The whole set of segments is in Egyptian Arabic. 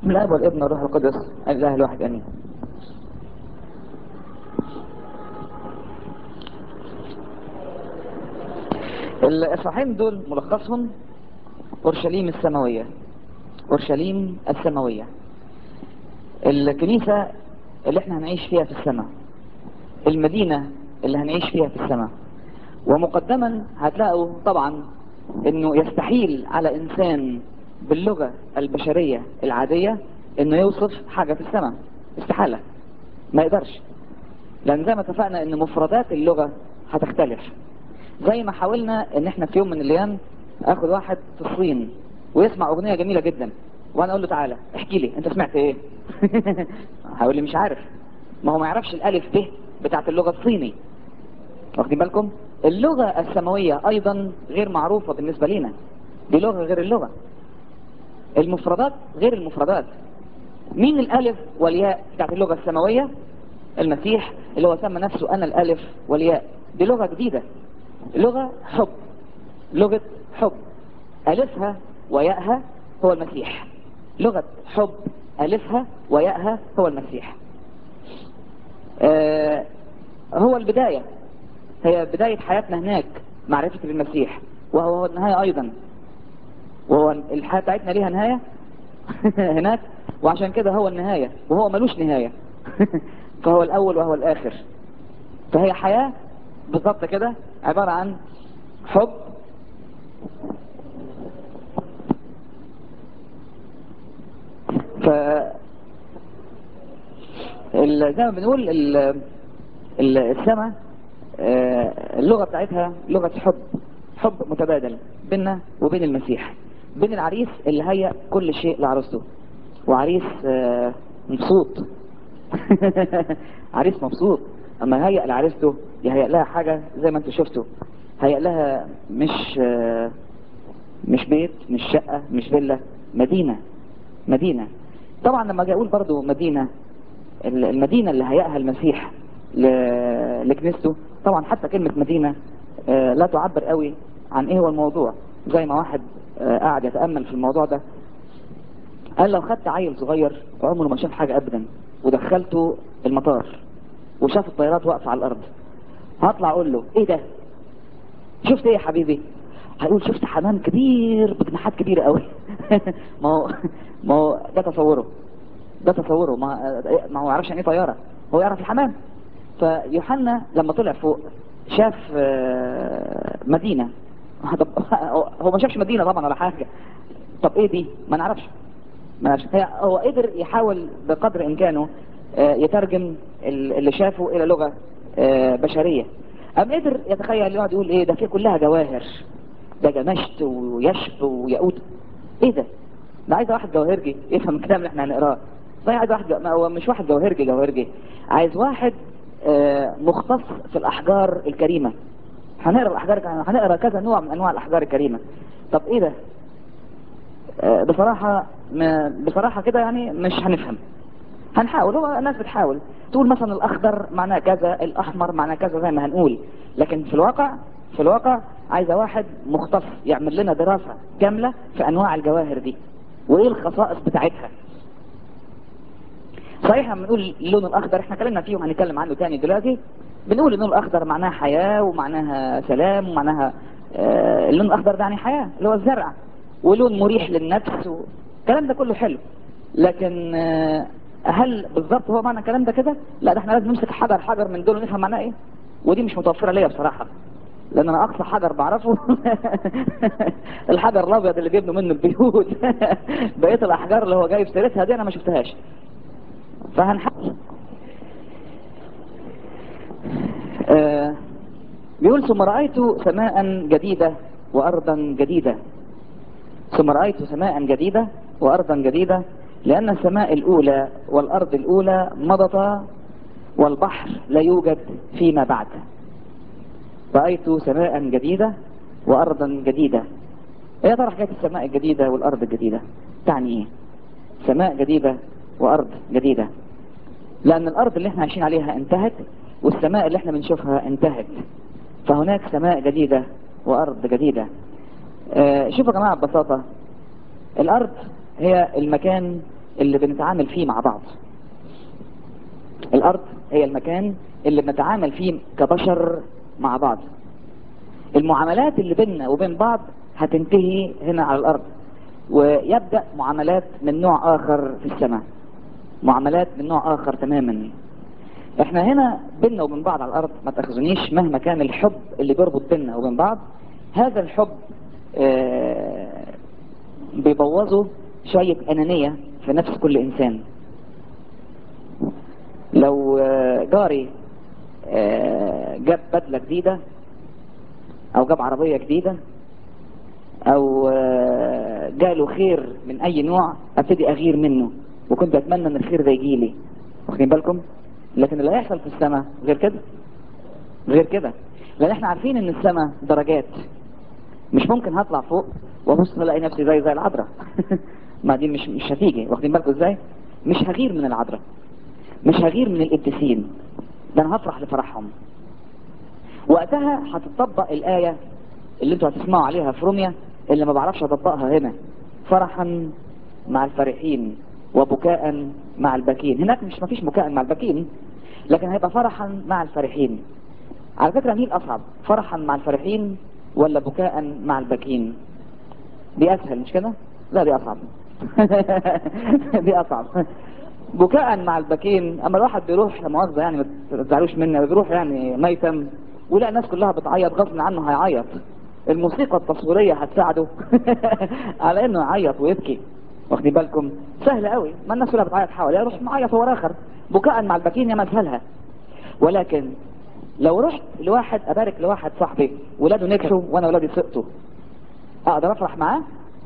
من الاب والابن والروح القدس الاله الواحد امين الاصحاحين دول ملخصهم اورشليم السماويه اورشليم السماويه الكنيسه اللي احنا هنعيش فيها في السماء المدينه اللي هنعيش فيها في السماء ومقدما هتلاقوا طبعا انه يستحيل على انسان باللغة البشرية العادية انه يوصف حاجة في السماء استحالة ما يقدرش لان زي ما اتفقنا ان مفردات اللغة هتختلف زي ما حاولنا ان احنا في يوم من الايام اخد واحد في الصين ويسمع اغنية جميلة جدا وانا اقول له تعالى احكي لي انت سمعت ايه هيقول لي مش عارف ما هو ما يعرفش الالف ب بتاعت اللغة الصيني واخدين بالكم اللغة السماوية ايضا غير معروفة بالنسبة لنا دي لغة غير اللغة المفردات غير المفردات مين الالف والياء بتاعت اللغة السماوية المسيح اللي هو سمى نفسه انا الالف والياء دي لغة جديدة لغة حب لغة حب الفها وياءها هو المسيح لغة حب الفها وياءها هو المسيح آه هو البداية هي بداية حياتنا هناك معرفة بالمسيح وهو النهاية ايضا وهو الحياة بتاعتنا ليها نهاية هناك وعشان كده هو النهاية وهو ملوش نهاية فهو الأول وهو الآخر فهي حياة بالضبط كده عبارة عن حب ف زي ما بنقول السماء اللغة بتاعتها لغة حب حب متبادل بيننا وبين المسيح بين العريس اللي هيأ كل شيء لعروسته وعريس مبسوط عريس مبسوط اما هيأ لعروسته يهيأ لها حاجة زي ما انتوا شفتوا هيأ لها مش مش بيت مش شقة مش فيلا مدينة مدينة طبعا لما اجي اقول برضو مدينة المدينة اللي هيأها المسيح لكنيسته طبعا حتى كلمة مدينة لا تعبر قوي عن ايه هو الموضوع زي ما واحد قاعد يتأمل في الموضوع ده قال لو خدت عيل صغير عمره ما شاف حاجة ابدا ودخلته المطار وشاف الطيارات واقفة على الارض هطلع اقول له ايه ده شفت ايه يا حبيبي هيقول شفت حمام كبير بجناحات كبيرة قوي ما هو ما هو ده تصوره ده تصوره ما ما هو يعرفش يعني ايه طيارة هو يعرف الحمام فيوحنا لما طلع فوق شاف مدينة هو ما شافش مدينة طبعا ولا حاجة طب ايه دي ما نعرفش ما نعرفش هو قدر يحاول بقدر امكانه يترجم اللي شافه الى لغة بشرية ام قدر يتخيل يقعد يقول ايه ده فيه كلها جواهر ده جمشت ويشب وياقوت ايه ده ده عايز واحد جواهرجي يفهم الكلام اللي احنا هنقراه ده عايز واحد جو... هو مش واحد جواهرجي جواهرجي عايز واحد مختص في الاحجار الكريمة هنقرا الاحجار هنقرا كذا نوع من انواع الاحجار الكريمة طب ايه ده بصراحة ما بصراحة كده يعني مش هنفهم هنحاول هو الناس بتحاول تقول مثلا الاخضر معناه كذا الاحمر معناه كذا زي ما هنقول لكن في الواقع في الواقع عايزة واحد مختص يعمل لنا دراسة كاملة في انواع الجواهر دي وايه الخصائص بتاعتها صحيح لما بنقول اللون الاخضر احنا اتكلمنا فيه وهنتكلم عنه تاني دلوقتي بنقول اللون الاخضر معناها حياة ومعناها سلام ومعناها آه اللون الاخضر ده يعني حياة اللي هو الزرع ولون مريح للنفس والكلام ده كله حلو لكن آه هل بالظبط هو معنى الكلام ده كده لا ده احنا لازم نمسك حجر حجر من دول ونفهم معناه ايه ودي مش متوفرة ليا بصراحة لان انا اقصى حجر بعرفه الحجر الابيض اللي بيبنوا منه البيوت بقية الاحجار اللي هو جايب سيرتها دي انا ما شفتهاش فهنحاول آه بيقول ثم رأيت سماء جديدة وأرضا جديدة ثم رأيت سماء جديدة وأرضا جديدة لأن السماء الأولى والأرض الأولى مضتا والبحر لا يوجد فيما بعد رأيت سماء جديدة وأرضا جديدة ايه ترى حكاية السماء الجديدة والأرض الجديدة تعني ايه سماء جديدة وأرض جديدة لأن الأرض اللي احنا عايشين عليها انتهت والسماء اللي احنا بنشوفها انتهت فهناك سماء جديدة وأرض جديدة اه شوفوا يا جماعة ببساطة الأرض هي المكان اللي بنتعامل فيه مع بعض الارض هي المكان اللي بنتعامل فيه كبشر مع بعض المعاملات اللي بيننا وبين بعض هتنتهي هنا على الارض ويبدأ معاملات من نوع اخر في السماء معاملات من نوع اخر تماما احنا هنا بيننا وبين بعض على الارض ما تاخذونيش مهما كان الحب اللي بيربط بيننا وبين بعض هذا الحب آه بيبوظه شوية انانية في نفس كل انسان لو آه جاري آه جاب بدلة جديدة او جاب عربية جديدة او جاله خير من اي نوع ابتدي اغير منه وكنت اتمنى ان الخير ده يجي لي واخدين بالكم لكن اللي هيحصل في السماء غير كده غير كده لان احنا عارفين ان السماء درجات مش ممكن هطلع فوق وابص الاقي نفسي زي زي العذراء ما دي مش مش هتيجي واخدين بالكم ازاي مش هغير من العذراء مش هغير من القديسين ده انا هفرح لفرحهم وقتها هتطبق الايه اللي انتوا هتسمعوا عليها في روميا اللي ما بعرفش اطبقها هنا فرحا مع الفرحين وبكاء مع الباكين هناك مش مفيش بكاء مع الباكين لكن هيبقى فرحا مع الفرحين على فكرة مين اصعب فرحا مع الفرحين ولا بكاء مع الباكين دي اسهل مش كده لا دي اصعب دي اصعب بكاء مع الباكين اما الواحد بيروح مؤاخذة يعني ما تزعلوش مني بيروح يعني ميتم ولا الناس كلها بتعيط غصب عنه هيعيط الموسيقى التصويرية هتساعده على انه يعيط ويبكي واخدين بالكم سهل قوي ما الناس كلها بتعيط حواليه يروح معيط هو اخر بكاء مع الباكين يا مسهلها ولكن لو رحت لواحد ابارك لواحد صاحبي ولاده نجحوا وانا ولادي سقطوا اقدر افرح معاه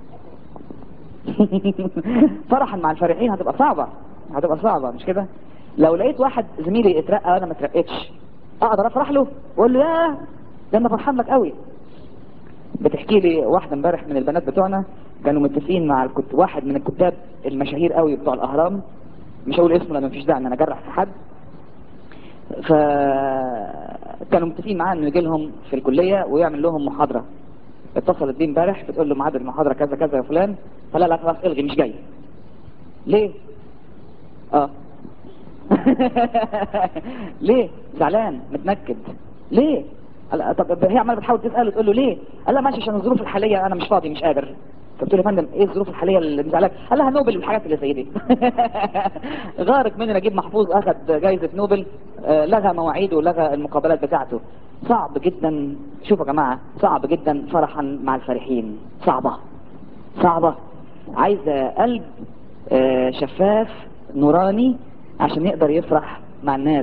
فرحا مع الفرحين هتبقى صعبة هتبقى صعبة مش كده لو لقيت واحد زميلي اترقى وانا ما اترقيتش اقدر افرح له واقول له ياه ده انا فرحان لك قوي بتحكي لي واحدة امبارح من البنات بتوعنا كانوا متفقين مع الكت... واحد من الكتاب المشاهير قوي بتوع الاهرام مش هقول اسمه لان مفيش داعي ان انا اجرح في حد ف كانوا متفقين معاه انه يجي لهم في الكليه ويعمل لهم محاضره اتصلت بيه امبارح بتقول له ميعاد المحاضره كذا كذا يا فلان فلا لا خلاص الغي مش جاي ليه اه ليه زعلان متنكد ليه قال طب هي عماله بتحاول تساله تقول له ليه قال لها ماشي عشان الظروف الحاليه انا مش فاضي مش قادر قلت له يا فندم ايه الظروف الحاليه اللي مزعلك قال لها نوبل والحاجات اللي زي دي غارق مني نجيب محفوظ اخذ جائزه نوبل آه لغى مواعيده ولغى المقابلات بتاعته صعب جدا شوفوا يا جماعه صعب جدا فرحا مع الفرحين صعبه صعبه عايزه قلب آه شفاف نوراني عشان يقدر يفرح مع الناس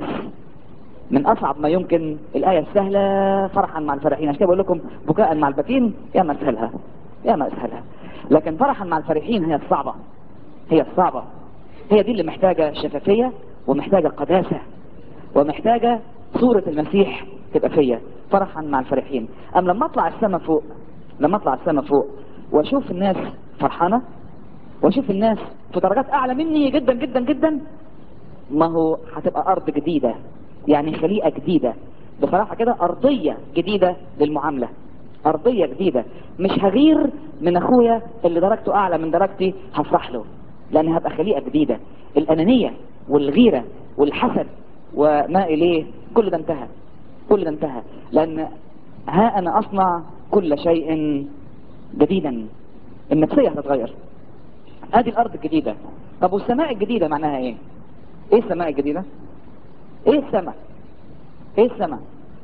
من اصعب ما يمكن الايه السهله فرحا مع الفرحين عشان كده بقول لكم بكاء مع البكين يا ما اسهلها يا ما اسهلها لكن فرحا مع الفرحين هي الصعبه هي الصعبه هي دي اللي محتاجه شفافيه ومحتاجه قداسه ومحتاجه صوره المسيح تبقى فيا فرحا مع الفرحين ام لما اطلع السما فوق لما اطلع السما فوق واشوف الناس فرحانه واشوف الناس في درجات اعلى مني جدا جدا جدا ما هو هتبقى ارض جديده يعني خليقة جديدة بصراحة كده أرضية جديدة للمعاملة أرضية جديدة مش هغير من أخويا اللي درجته أعلى من درجتي هفرح له لأن هبقى خليقة جديدة الأنانية والغيرة والحسد وما إليه كل ده انتهى كل ده انتهى لأن ها أنا أصنع كل شيء جديدا النفسية هتتغير ادي الارض الجديدة طب والسماء الجديدة معناها ايه ايه السماء الجديدة ايه السماء ايه السماء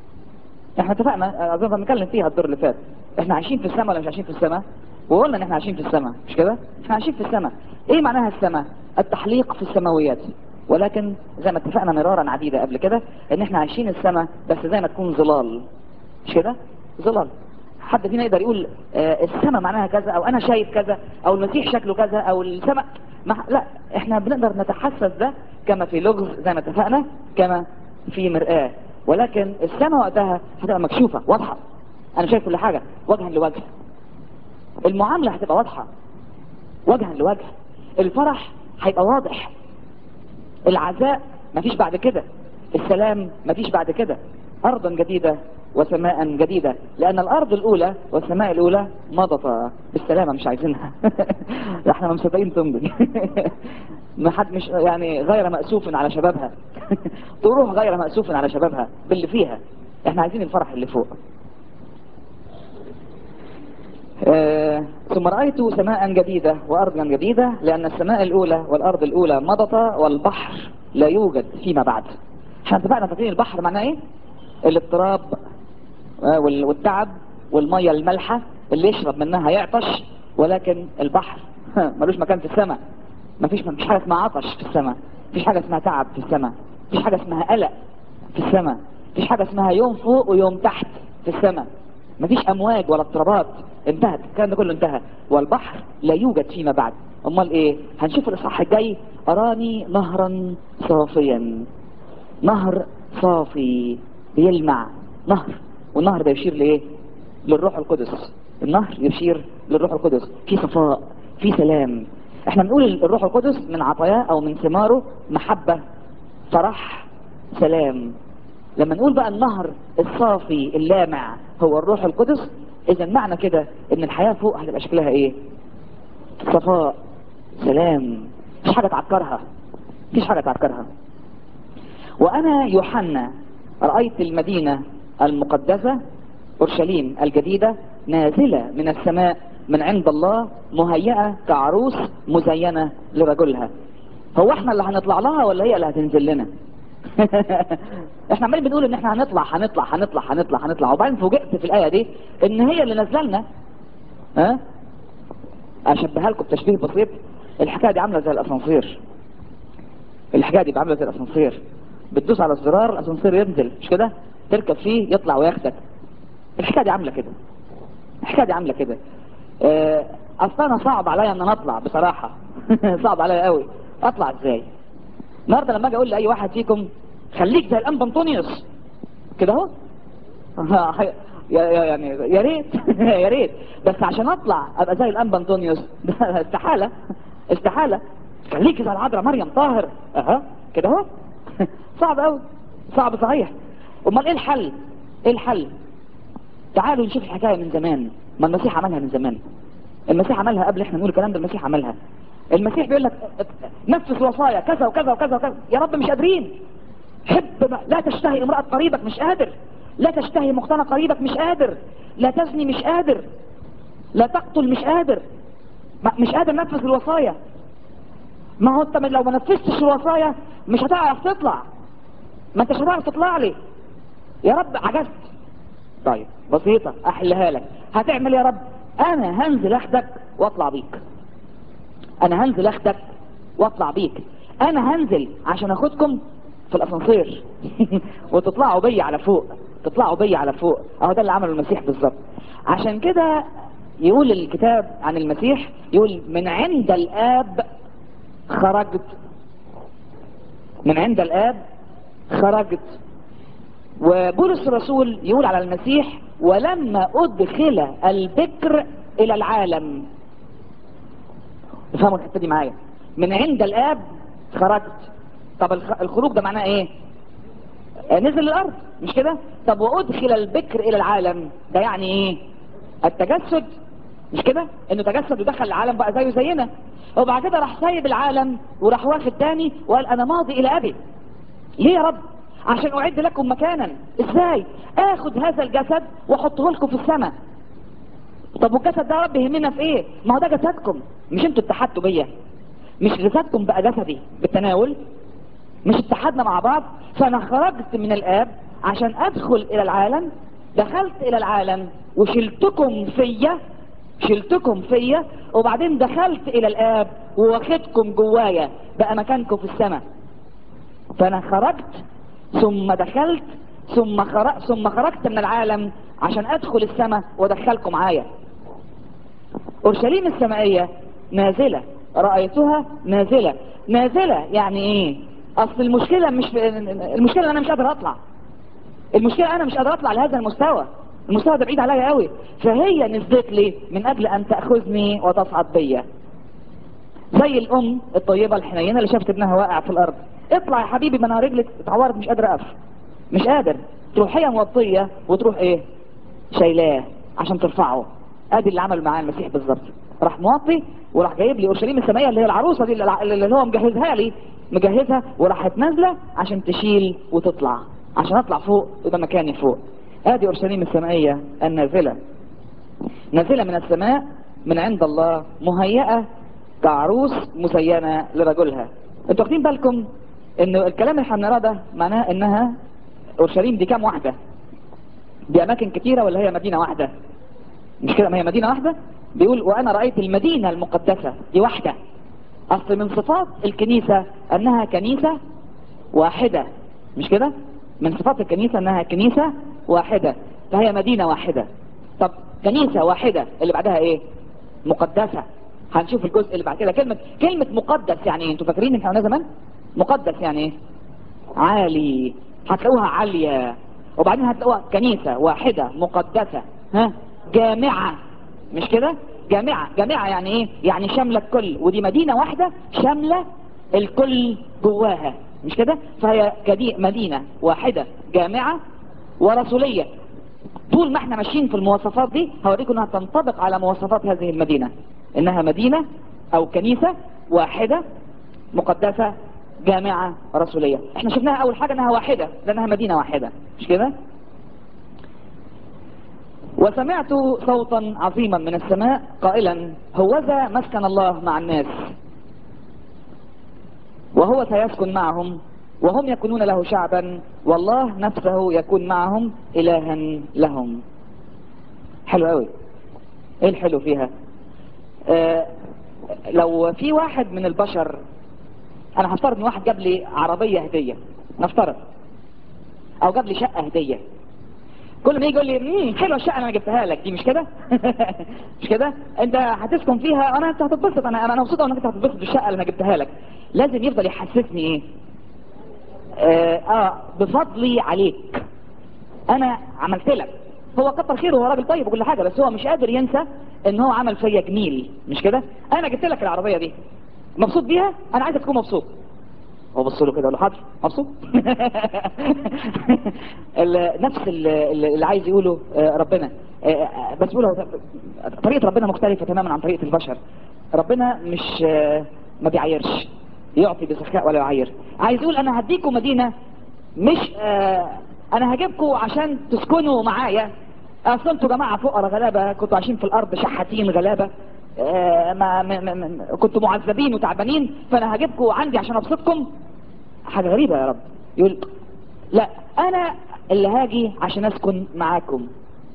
احنا اتفقنا اظن بنتكلم فيها الدور اللي فات احنا عايشين في السماء ولا مش عايشين في السماء وقلنا ان احنا عايشين في السماء مش كده احنا عايشين في السماء ايه معناها السماء التحليق في السماويات ولكن زي ما اتفقنا مرارا عديدة قبل كده ان احنا عايشين السماء بس زي ما تكون ظلال مش كده ظلال حد فينا يقدر يقول آه السماء معناها كذا او انا شايف كذا او المسيح شكله كذا او السماء مح... لا احنا بنقدر نتحسس ده كما في لغز زي ما اتفقنا كما في مرآة ولكن السماء وقتها هتبقى مكشوفة واضحة انا شايف كل حاجة وجها لوجه المعاملة هتبقى واضحة وجها لوجه الفرح هيبقى واضح العزاء مفيش بعد كده السلام مفيش بعد كده ارضا جديدة وسماء جديدة لأن الأرض الأولى والسماء الأولى مضت بالسلامة مش عايزينها احنا ما مصدقين تمضي ما حد مش يعني غير مأسوف على شبابها تروح غير مأسوف على شبابها باللي فيها احنا عايزين الفرح اللي فوق آه، ثم رأيت سماء جديدة وأرضا جديدة لأن السماء الأولى والأرض الأولى مضت والبحر لا يوجد فيما بعد احنا اتفقنا فاكرين البحر معناه ايه الاضطراب آه، وال- والتعب والمية المالحة اللي يشرب منها يعطش ولكن البحر ملوش مكان في السماء مفيش مفيش حاجة اسمها عطش في السماء مفيش حاجة اسمها تعب في السماء مفيش حاجة اسمها قلق في السماء مفيش حاجة اسمها يوم فوق ويوم تحت في السماء مفيش امواج ولا اضطرابات انتهت الكلام ده كله انتهى والبحر لا يوجد فيما بعد امال ايه هنشوف الاصحاح الجاي اراني نهرا صافيا نهر صافي بيلمع نهر والنهر ده يشير لايه للروح القدس النهر يشير للروح القدس في صفاء في سلام احنا بنقول الروح القدس من عطاياه او من ثماره محبة فرح سلام لما نقول بقى النهر الصافي اللامع هو الروح القدس اذا معنى كده ان الحياة فوق هتبقى شكلها ايه صفاء سلام مفيش حاجة تعكرها مفيش حاجة تعكرها وانا يوحنا رأيت المدينة المقدسة اورشليم الجديدة نازلة من السماء من عند الله مهيئة كعروس مزينة لرجلها هو احنا اللي هنطلع لها ولا هي اللي هتنزل لنا احنا عمالين بنقول ان احنا هنطلع هنطلع هنطلع هنطلع هنطلع وبعدين فوجئت في الايه دي ان هي اللي نازله لنا ها اشبهها لكم بتشبيه بسيط الحكايه دي عامله زي الاسانسير الحكايه دي عامله زي الاسانسير بتدوس على الزرار الاسانسير ينزل مش كده تركب فيه يطلع وياخدك الحكايه دي عامله كده الحكايه دي عامله كده اه اصل انا صعب عليا ان انا اطلع بصراحه صعب عليا قوي اطلع ازاي النهارده لما اجي اقول لاي واحد فيكم خليك زي الانبا انطونيوس كده اهو يا يا- يعني يا ريت يا ريت بس عشان اطلع ابقى زي الانبا انطونيوس ده استحاله استحاله خليك زي العذراء مريم طاهر اها كده اهو صعب قوي صعب صحيح امال ايه الحل ايه الحل تعالوا نشوف الحكايه من زمان ما المسيح عملها من زمان المسيح عملها قبل احنا نقول الكلام ده المسيح عملها المسيح بيقول لك نفذ وصايا كذا وكذا وكذا وكذا يا رب مش قادرين حب ما- لا تشتهي امرأة قريبك مش قادر لا تشتهي مختنى قريبك مش قادر لا تزني مش قادر لا تقتل مش قادر ما- مش قادر نفذ الوصايا ما هو انت من- لو ما نفذتش الوصايا مش هتعرف تطلع ما انتش هتعرف تطلع لي يا رب عجزت طيب بسيطة احلها لك هتعمل يا رب انا هنزل اخدك واطلع بيك انا هنزل اخدك واطلع بيك انا هنزل عشان اخدكم في الاسانسير وتطلعوا بيا على فوق تطلعوا بيا على فوق اهو ده اللي عمله المسيح بالظبط عشان كده يقول الكتاب عن المسيح يقول من عند الاب خرجت من عند الاب خرجت وبولس الرسول يقول على المسيح ولما ادخل البكر الى العالم افهموا الحته دي معايا من عند الاب خرجت طب الخ- الخروج ده معناه ايه آه، نزل الارض مش كده طب وادخل البكر الى العالم ده يعني ايه التجسد مش كده انه تجسد ودخل العالم بقى زيه زينا وبعد كده راح سايب العالم وراح واخد تاني وقال انا ماضي الى ابي ليه يا رب عشان اعد لكم مكانا ازاي اخد هذا الجسد واحطه لكم في السماء طب والجسد ده يا رب يهمنا في ايه ما هو ده جسدكم مش انتوا اتحدتوا بيا مش جسدكم بقى جسدي بالتناول مش اتحدنا مع بعض فانا خرجت من الاب عشان ادخل الى العالم دخلت الى العالم وشلتكم فيا شلتكم فيا وبعدين دخلت الى الاب وواخدكم جوايا بقى مكانكم في السماء فانا خرجت ثم دخلت ثم خرج ثم خرجت من العالم عشان ادخل السماء وادخلكم معايا اورشليم السمائيه نازله رايتها نازله نازله يعني ايه اصل المشكله مش في المشكله انا مش قادر اطلع المشكله انا مش قادر اطلع لهذا المستوى المستوى ده بعيد عليا قوي فهي نزلت لي من اجل ان تاخذني وتصعد بيا زي الام الطيبه الحنينه اللي شافت ابنها واقع في الارض اطلع يا حبيبي ما انا رجلك اتعورت مش قادر اقف مش قادر تروح هي موطية وتروح ايه شايلاه عشان ترفعه ادي اللي عمل معاه المسيح بالظبط راح موطي وراح جايب لي اورشليم السمائيه اللي هي العروسه دي اللي اللي هو مجهزها لي مجهزها وراحت نازله عشان تشيل وتطلع عشان اطلع فوق يبقى مكاني فوق ادي اورشليم السمائيه النازله نازله من السماء من عند الله مهيئه كعروس مزينه لرجلها انتوا واخدين بالكم ان الكلام اللي هنقراه ده معناه انها اورشليم دي كام واحده دي اماكن كتيره ولا هي مدينه واحده مش كده ما هي مدينه واحده بيقول وانا رايت المدينه المقدسه دي واحده اصل من صفات الكنيسه انها كنيسه واحده مش كده من صفات الكنيسه انها كنيسه واحده فهي مدينه واحده طب كنيسه واحده اللي بعدها ايه مقدسه هنشوف الجزء اللي بعد كده كلمه كلمه مقدس يعني ايه انتوا فاكرين احنا قلنا زمان مقدس يعني ايه عالي هتلاقوها عاليه وبعدين هتلاقوها كنيسه واحده مقدسه ها جامعه مش كده جامعة جامعة يعني ايه يعني شاملة الكل ودي مدينة واحدة شاملة الكل جواها مش كده فهي كدي مدينة واحدة جامعة ورسولية طول ما احنا ماشيين في المواصفات دي هوريكم انها تنطبق على مواصفات هذه المدينة انها مدينة او كنيسة واحدة مقدسة جامعة رسولية احنا شفناها اول حاجة انها واحدة لانها مدينة واحدة مش كده وسمعت صوتا عظيما من السماء قائلا هوذا مسكن الله مع الناس وهو سيسكن معهم وهم يكونون له شعبا والله نفسه يكون معهم إلها لهم حلو قوي ايه الحلو فيها آه لو في واحد من البشر انا هفترض ان واحد جاب لي عربية هدية نفترض او جاب لي شقة هدية كل ما يجي يقول لي امم حلوه الشقه اللي انا جبتها لك دي مش كده مش كده انت هتسكن فيها انا انت هتتبسط انا انا مبسوط انك انت هتتبسط بالشقه اللي انا جبتها لك لازم يفضل يحسسني ايه آه, اه بفضلي عليك انا عملت لك هو كتر خيره هو راجل طيب وكل حاجه بس هو مش قادر ينسى ان هو عمل فيا جميل مش كده انا جبت لك العربيه دي مبسوط بيها انا عايزك تكون مبسوط هو بص له كده قال له حاضر مبسوط نفس اللي عايز يقوله ربنا بس يقوله طريقه ربنا مختلفه تماما عن طريقه البشر ربنا مش ما بيعايرش يعطي بسخاء ولا يعاير عايز يقول انا هديكم مدينه مش انا هجيبكم عشان تسكنوا معايا اصل انتوا جماعه فقراء غلابه كنتوا عايشين في الارض شحاتين غلابه ما ما ما كنتوا معذبين وتعبانين فانا هجيبكم عندي عشان ابسطكم حاجه غريبه يا رب يقول لا انا اللي هاجي عشان اسكن معاكم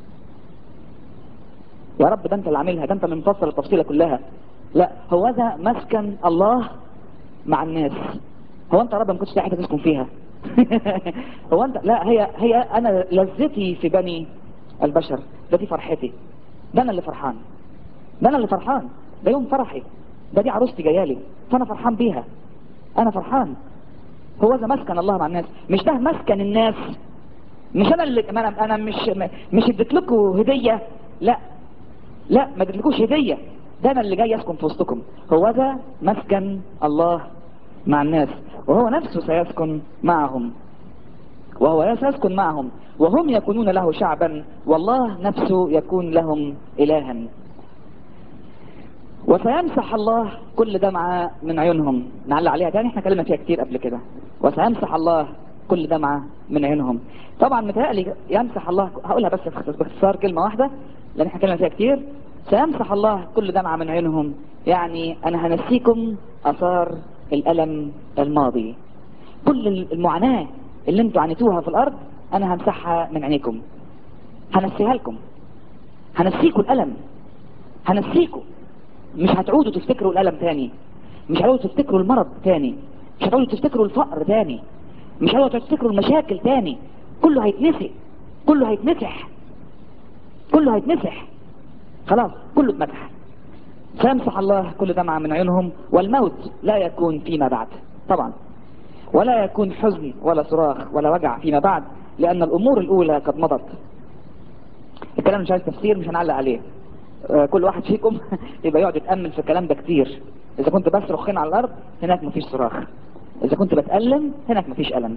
يا رب ده انت اللي عاملها ده انت اللي مفصل التفصيله كلها لا هو ذا مسكن الله مع الناس هو انت يا رب ما كنتش لاقي حته تسكن فيها هو انت لا هي هي انا لذتي في بني البشر ده دي فرحتي ده انا اللي فرحان ده انا اللي فرحان ده يوم فرحي ده دي عروستي جايالي فانا فرحان بيها انا فرحان هو ده مسكن الله مع الناس مش ده مسكن الناس مش انا اللي انا انا مش مش اديت لكم هديه لا لا ما اديتلكوش هديه ده انا اللي جاي اسكن في وسطكم هو ده مسكن الله مع الناس وهو نفسه سيسكن معهم وهو سيسكن معهم وهم يكونون له شعبا والله نفسه يكون لهم إلها وسيمسح الله كل دمعة من عيونهم نعلق عليها تاني احنا كلمة فيها كتير قبل كده وسيمسح الله كل دمعة من عيونهم طبعا متهيألي يمسح الله هقولها بس باختصار كلمة واحدة لان احنا كلمة فيها كتير سيمسح الله كل دمعة من عيونهم يعني انا هنسيكم اثار الالم الماضي كل المعاناة اللي انتوا عانيتوها في الارض انا همسحها من عينيكم هنسيها لكم هنسيكوا الالم هنسيكوا مش هتعودوا تفتكروا الالم تاني مش هتعودوا تفتكروا المرض تاني مش هتعودوا تفتكروا الفقر تاني مش هتعودوا تفتكروا المشاكل تاني كله هيتنسي كله هيتمسح كله هيتمسح خلاص كله اتمسح سيمسح الله كل دمعة من عيونهم والموت لا يكون فيما بعد طبعا ولا يكون حزن ولا صراخ ولا وجع فيما بعد لأن الأمور الأولى قد مضت الكلام مش عايز تفسير مش هنعلق عليه آه كل واحد فيكم يبقى يقعد يتأمل في الكلام ده كتير إذا كنت بصرخ هنا على الأرض هناك مفيش صراخ إذا كنت بتألم هناك مفيش ألم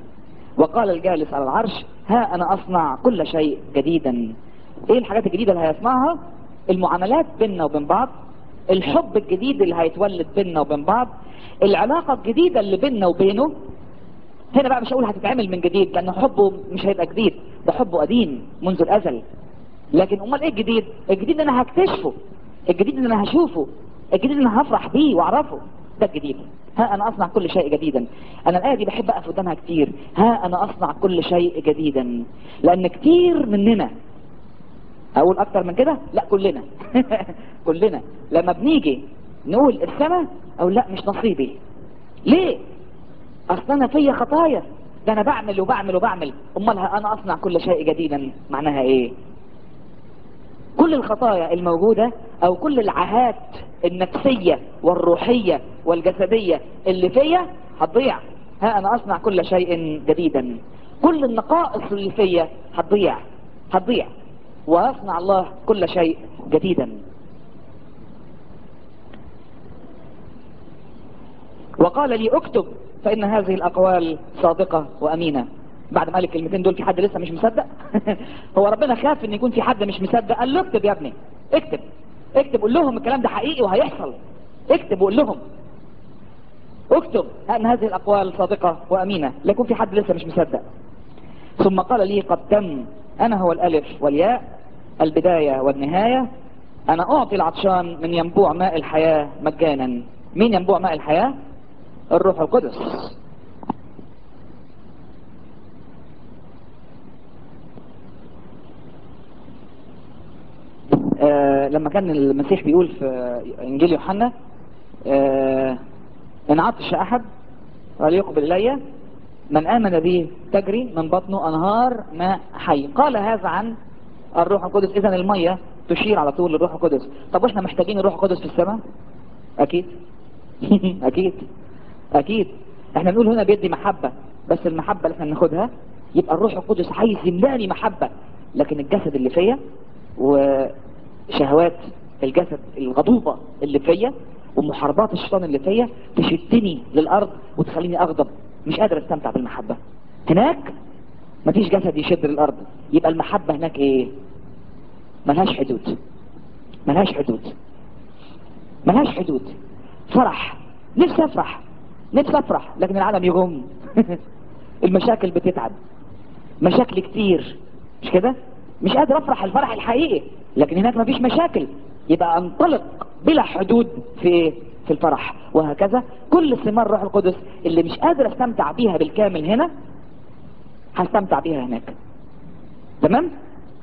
وقال الجالس على العرش ها انا اصنع كل شيء جديدا ايه الحاجات الجديدة اللي هيصنعها المعاملات بيننا وبين بعض الحب الجديد اللي هيتولد بيننا وبين بعض العلاقة الجديدة اللي بيننا وبينه هنا بقى مش هقول هتتعمل من جديد لان حبه مش هيبقى جديد ده حبه قديم منذ الازل لكن امال ايه الجديد الجديد ان انا هكتشفه الجديد ان انا هشوفه الجديد ان انا هفرح بيه واعرفه ده الجديد ها انا اصنع كل شيء جديدا انا الايه دي بحب اقف قدامها كتير ها انا اصنع كل شيء جديدا لان كتير مننا اقول اكتر من كده لا كلنا كلنا لما بنيجي نقول السماء او لا مش نصيبي ليه اصل انا فيا خطايا ده انا بعمل وبعمل وبعمل امال انا اصنع كل شيء جديدا معناها ايه كل الخطايا الموجودة او كل العاهات النفسية والروحية والجسدية اللي فيا هتضيع ها انا اصنع كل شيء جديدا كل النقائص اللي فيا هتضيع هتضيع ويصنع الله كل شيء جديدا وقال لي اكتب فان هذه الاقوال صادقة وامينة بعد ما قال الكلمتين دول في حد لسه مش مصدق هو ربنا خاف ان يكون في حد مش مصدق قال له اكتب يا ابني اكتب اكتب قول لهم الكلام ده حقيقي وهيحصل اكتب وقول لهم اكتب ان هذه الاقوال صادقة وامينة لا يكون في حد لسه مش مصدق ثم قال لي قد تم انا هو الالف والياء البداية والنهاية انا اعطي العطشان من ينبوع ماء الحياة مجانا مين ينبوع ماء الحياة الروح القدس آه لما كان المسيح بيقول في انجيل يوحنا آه ان عطش احد وليقبل الي من امن بي تجري من بطنه انهار ماء حي قال هذا عن الروح القدس اذا المية تشير على طول للروح القدس طب واحنا محتاجين الروح القدس في السماء اكيد اكيد اكيد احنا بنقول هنا بيدي محبة بس المحبة اللي احنا بناخدها يبقى الروح القدس عايز يملاني محبة لكن الجسد اللي فيا وشهوات الجسد الغضوبة اللي فيا ومحاربات الشيطان اللي فيا تشدني للارض وتخليني اغضب مش قادر استمتع بالمحبة هناك مفيش جسد يشد للارض يبقى المحبة هناك ايه ملهاش حدود ملهاش حدود ملهاش حدود فرح نفسي افرح نفسي افرح لكن العالم يغم المشاكل بتتعب مشاكل كتير مش كده مش قادر افرح الفرح الحقيقي لكن هناك مفيش مشاكل يبقى انطلق بلا حدود في في الفرح وهكذا كل ثمار الروح القدس اللي مش قادر استمتع بيها بالكامل هنا هستمتع بيها هناك تمام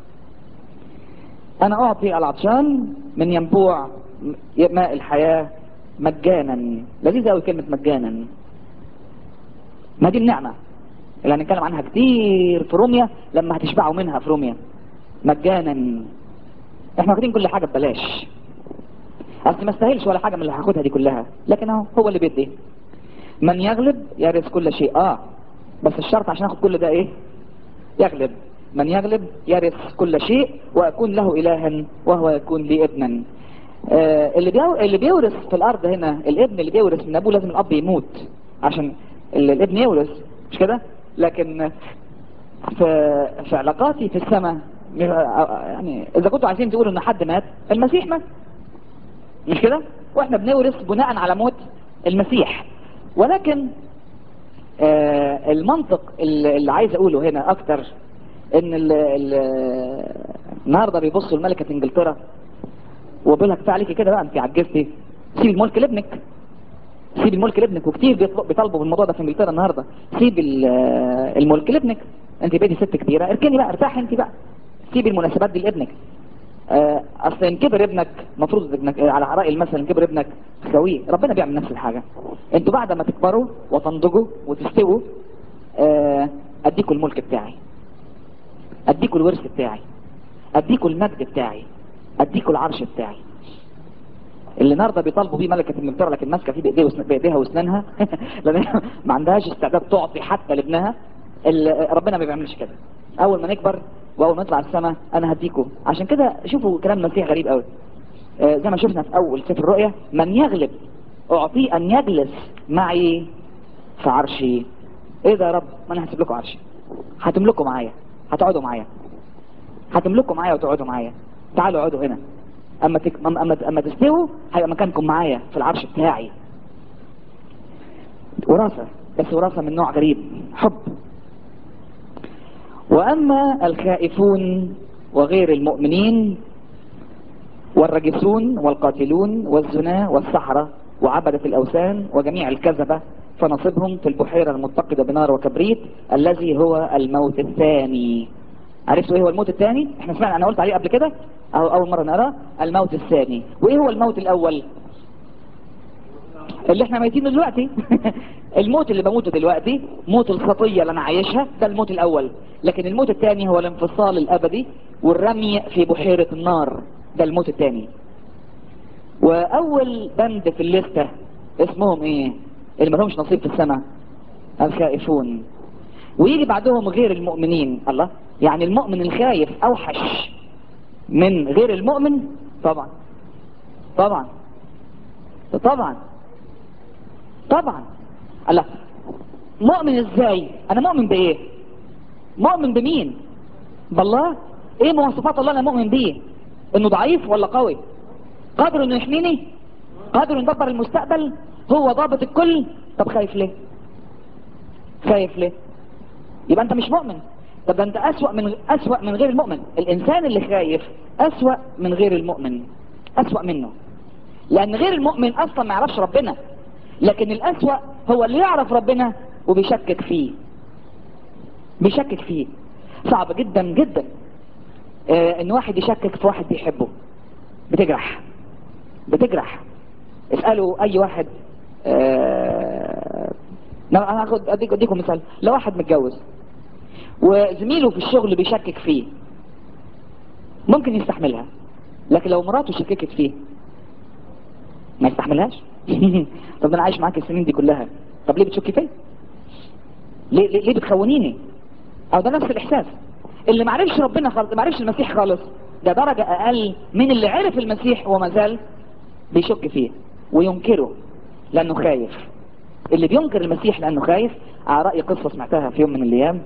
انا اعطي العطشان من ينبوع ماء الحياة مجانا لذيذة قوي كلمة مجانا ما دي النعمة اللي هنتكلم عنها كتير في روميا لما هتشبعوا منها في روميا مجانا احنا واخدين كل حاجة ببلاش اصل ما استاهلش ولا حاجة من اللي هاخدها دي كلها لكن اهو هو اللي بيدي من يغلب يرث كل شيء اه بس الشرط عشان اخد كل ده ايه يغلب من يغلب يرث كل شيء واكون له الها وهو يكون لي ابنا آه اللي بيو... اللي بيورث في الارض هنا الابن اللي بيورث من ابوه لازم الاب يموت عشان ال... الابن يورث مش كده لكن في في علاقاتي في السماء يعني اذا كنتوا عايزين تقولوا ان حد مات المسيح مات مش كده واحنا بنورث بناء على موت المسيح ولكن آه المنطق اللي عايز اقوله هنا اكتر ان ال ال النهارده بيبصوا لملكة انجلترا وبيقول لك عليكي كده بقى انت عجزتي سيب الملك لابنك سيب الملك لابنك وكتير بيطالبوا بالموضوع ده في انجلترا النهارده سيب الملك لابنك انت بقيتي ست كبيره اركني بقى ارتاحي انت بقى سيبي المناسبات دي لابنك آه اصل ان كبر ابنك المفروض ابنك على راي المثل ان كبر ابنك تسويه ربنا بيعمل نفس الحاجه انتوا بعد ما تكبروا وتنضجوا وتستووا آه اديكوا الملك بتاعي اديكوا الورث بتاعي اديكوا المجد بتاعي اديكوا العرش بتاعي اللي النهارده بيطالبوا بيه ملكه انجلترا لكن ماسكه فيه بايديه وسن... بايديها واسنانها لان ما عندهاش استعداد تعطي حتى لابنها اللي ربنا ما بيعملش كده اول ما نكبر واول ما نطلع السماء انا هديكوا عشان كده شوفوا كلام المسيح غريب قوي آه زي ما شفنا في اول سفر الرؤيا من يغلب اعطيه ان يجلس معي في عرشي ايه ده يا رب ما انا هسيب لكم عرشي هتملكوا معايا هتقعدوا معايا هتملكوا معايا وتقعدوا معايا تعالوا اقعدوا هنا اما تك... اما اما, أما تستووا هيبقى مكانكم معايا في العرش بتاعي وراثة بس وراثة من نوع غريب حب واما الخائفون وغير المؤمنين والرجسون والقاتلون والزنا والسحرة وعبدة الأوثان وجميع الكذبة فنصبهم في البحيرة المتقدة بنار وكبريت الذي هو الموت الثاني عرفتوا ايه هو الموت الثاني احنا سمعنا انا قلت عليه قبل كده أو اول مرة نقراه الموت الثاني وايه هو الموت الاول اللي احنا ميتين دلوقتي الموت اللي بموته دلوقتي موت الخطية اللي انا عايشها ده الموت الاول لكن الموت الثاني هو الانفصال الابدي والرمي في بحيرة النار ده الموت الثاني واول بند في الليستة اسمهم ايه اللي ما لهمش نصيب في السماء الخائفون ويجي بعدهم غير المؤمنين الله يعني المؤمن الخايف اوحش من غير المؤمن طبعا طبعا طبعا طبعا الله مؤمن ازاي انا مؤمن بايه مؤمن بمين بالله ايه مواصفات الله انا مؤمن بيه انه ضعيف ولا قوي قادر انه يحميني قادر انه يدبر المستقبل هو ضابط الكل طب خايف ليه خايف ليه يبقى انت مش مؤمن طب ده انت اسوأ من اسوأ من غير المؤمن الانسان اللي خايف اسوأ من غير المؤمن اسوأ منه لان غير المؤمن اصلا ما يعرفش ربنا لكن الاسوأ هو اللي يعرف ربنا وبيشكك فيه بيشكك فيه صعب جدا جدا آه ان واحد يشكك في واحد بيحبه بتجرح بتجرح اسألوا اي واحد آه انا هاخد اديك اديكم مثال لو واحد متجوز وزميله في الشغل بيشكك فيه ممكن يستحملها لكن لو مراته شككت فيه ما يستحملهاش طب انا عايش معاك السنين دي كلها طب ليه بتشكي فيا ليه, ليه, ليه بتخونيني او ده نفس الاحساس اللي ما عرفش ربنا خالص ما عرفش المسيح خالص ده درجة اقل من اللي عرف المسيح وما زال بيشك فيه وينكره لانه خايف اللي بينكر المسيح لانه خايف على رأي قصة سمعتها في يوم من الايام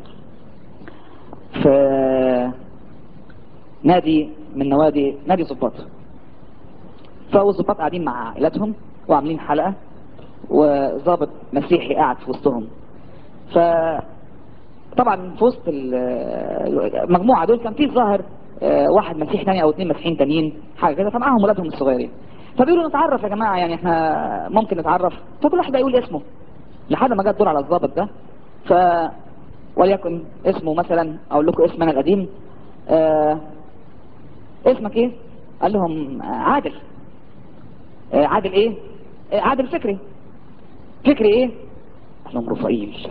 في نادي من نوادي نادي ظباط فالظباط قاعدين مع عائلاتهم وعاملين حلقة وظابط مسيحي قاعد في وسطهم ف طبعا في وسط المجموعة دول كان في ظاهر واحد مسيحي تاني او اتنين مسيحيين تانيين حاجة كده فمعاهم ولادهم الصغيرين فبيقولوا نتعرف يا جماعة يعني احنا ممكن نتعرف فكل واحد يقول اسمه لحد ما جت دور على الظابط ده ف وليكن اسمه مثلا اقول لكم اسم انا القديم اه اسمك ايه قال لهم عادل اه عادل ايه اه عادل فكري فكري ايه قال لهم رفائيل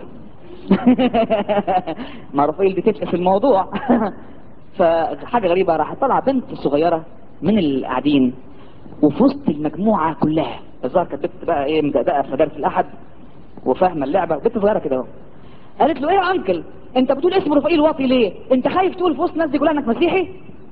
ما رفائيل دي تفقس الموضوع فحاجة غريبة راح طلع بنت صغيرة من اللي قاعدين وفي وسط المجموعة كلها الظاهر كانت بنت بقى ايه مدقدقة في مدارس الاحد وفاهمة اللعبة بنت صغيرة كده اهو قالت له ايه يا انكل انت بتقول اسم رفائيل واطي ليه انت خايف تقول في وسط الناس دي كلها انك مسيحي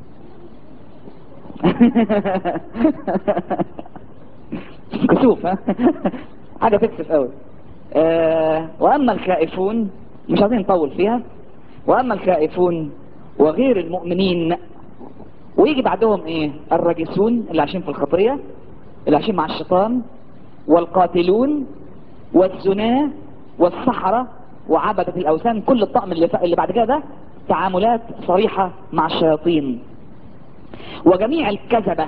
كسوف ها حاجة تكسف قوي آه واما الخائفون مش عايزين نطول فيها واما الخائفون وغير المؤمنين ويجي بعدهم ايه الرجسون اللي عايشين في الخطية اللي عايشين مع الشيطان والقاتلون والزنا والسحرة وعبدة الأوثان كل الطقم اللي, اللي بعد كده ده تعاملات صريحة مع الشياطين وجميع الكذبة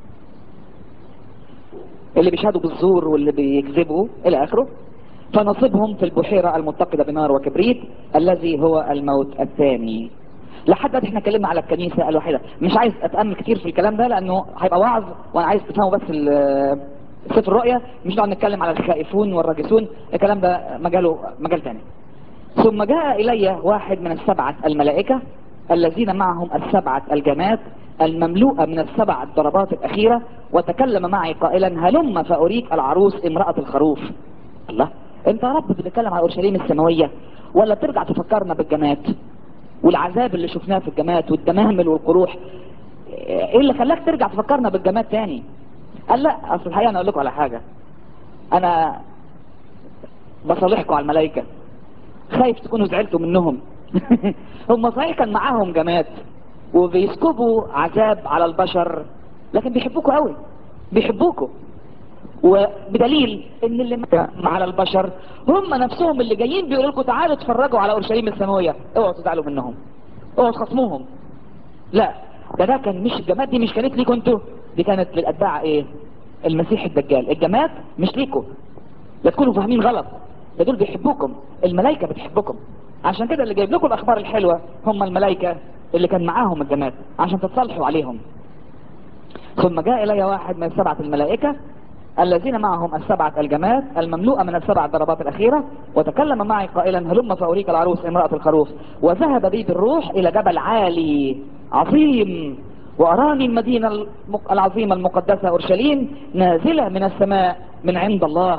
اللي بيشهدوا بالزور واللي بيكذبوا إلى آخره فنصبهم في البحيرة المتقدة بنار وكبريت الذي هو الموت الثاني لحد دلوقتي احنا اتكلمنا على الكنيسة الوحيدة مش عايز اتأمل كتير في الكلام ده لانه هيبقى وعظ وانا عايز تفهموا بس سفر الرؤيا مش نقعد نتكلم على الخائفون والراجسون الكلام ده مجاله مجال تاني ثم جاء الي واحد من السبعة الملائكة الذين معهم السبعة الجماد المملوءة من السبع الضربات الأخيرة وتكلم معي قائلا هلم فأريك العروس امرأة الخروف الله انت يا رب بتتكلم على اورشليم السماوية ولا ترجع تفكرنا بالجماد والعذاب اللي شفناه في الجماد والدمامل والقروح ايه اللي خلاك ترجع تفكرنا بالجماد تاني قال لا اصل الحقيقة انا اقول لكم على حاجة انا بصالحكم على الملائكة خايف تكونوا زعلتوا منهم هم صحيح كان معاهم جماد وبيسكبوا عذاب على البشر لكن بيحبوكوا قوي بيحبوكوا وبدليل ان اللي على البشر هم نفسهم اللي جايين بيقولوا لكم تعالوا اتفرجوا على اورشليم السماويه اوعوا تزعلوا منهم اوعوا تخصموهم لا ده ده كان مش الجماد دي مش كانت ليكوا انتوا دي كانت للاتباع ايه المسيح الدجال الجماد مش ليكوا لا تكونوا فاهمين غلط ده دول بيحبوكم الملائكه بتحبكم عشان كده اللي جايب لكم الاخبار الحلوه هم الملائكه اللي كان معاهم الجماد عشان تتصالحوا عليهم ثم جاء الي واحد من سبعه الملائكه الذين معهم السبعة الجماد المملوءة من السبع ضربات الأخيرة وتكلم معي قائلا هلم فأريك العروس امرأة الخروف وذهب بي بالروح إلى جبل عالي عظيم وأراني المدينة المق- العظيمة المقدسة أورشليم نازلة من السماء من عند الله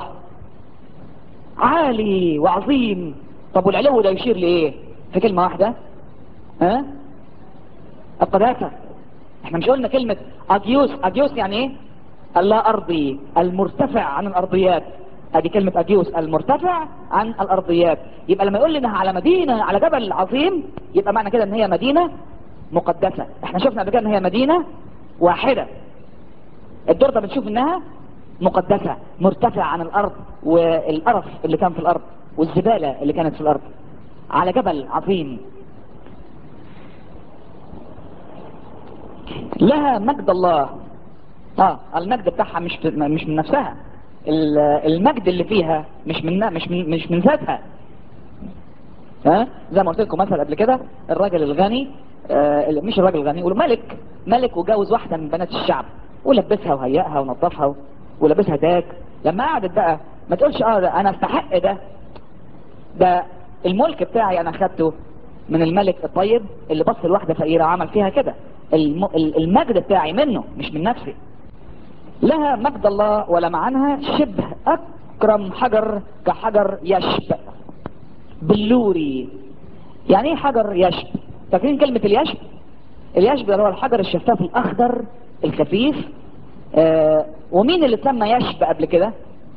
عالي وعظيم طب والعلو ده يشير لإيه في كلمة واحدة ها القداسة احنا مش قلنا كلمة أجيوس أجيوس يعني ايه اللا أرضي المرتفع عن الأرضيات ادي كلمة أجيوس المرتفع عن الأرضيات يبقى لما يقول لي انها على مدينة على جبل عظيم يبقى معنى كده ان هي مدينة مقدسة احنا شفنا قبل كده ان هي مدينة واحدة الدور ده بنشوف انها مقدسة مرتفعة عن الأرض والقرف اللي كان في الأرض والزبالة اللي كانت في الأرض على جبل عظيم لها مجد الله اه المجد بتاعها مش مش من نفسها ال- المجد اللي فيها مش من مش من مش من ذاتها ها زي ما قلت لكم مثلا قبل كده الراجل الغني آه مش الراجل الغني يقول ملك ملك وجوز واحده من بنات الشعب ولبسها وهيئها ونظفها و- ولبسها تاج لما قعدت بقى ما تقولش اه ده انا استحق ده ده الملك بتاعي انا خدته من الملك الطيب اللي بص لواحده فقيره وعمل فيها كده الم- ال- المجد بتاعي منه مش من نفسي لها مجد الله ولمعنها شبه اكرم حجر كحجر يشب بلوري يعني ايه حجر يشب فاكرين كلمة اليشب اليشب ده هو الحجر الشفاف الاخضر الخفيف آه ومين اللي سمى يشب قبل كده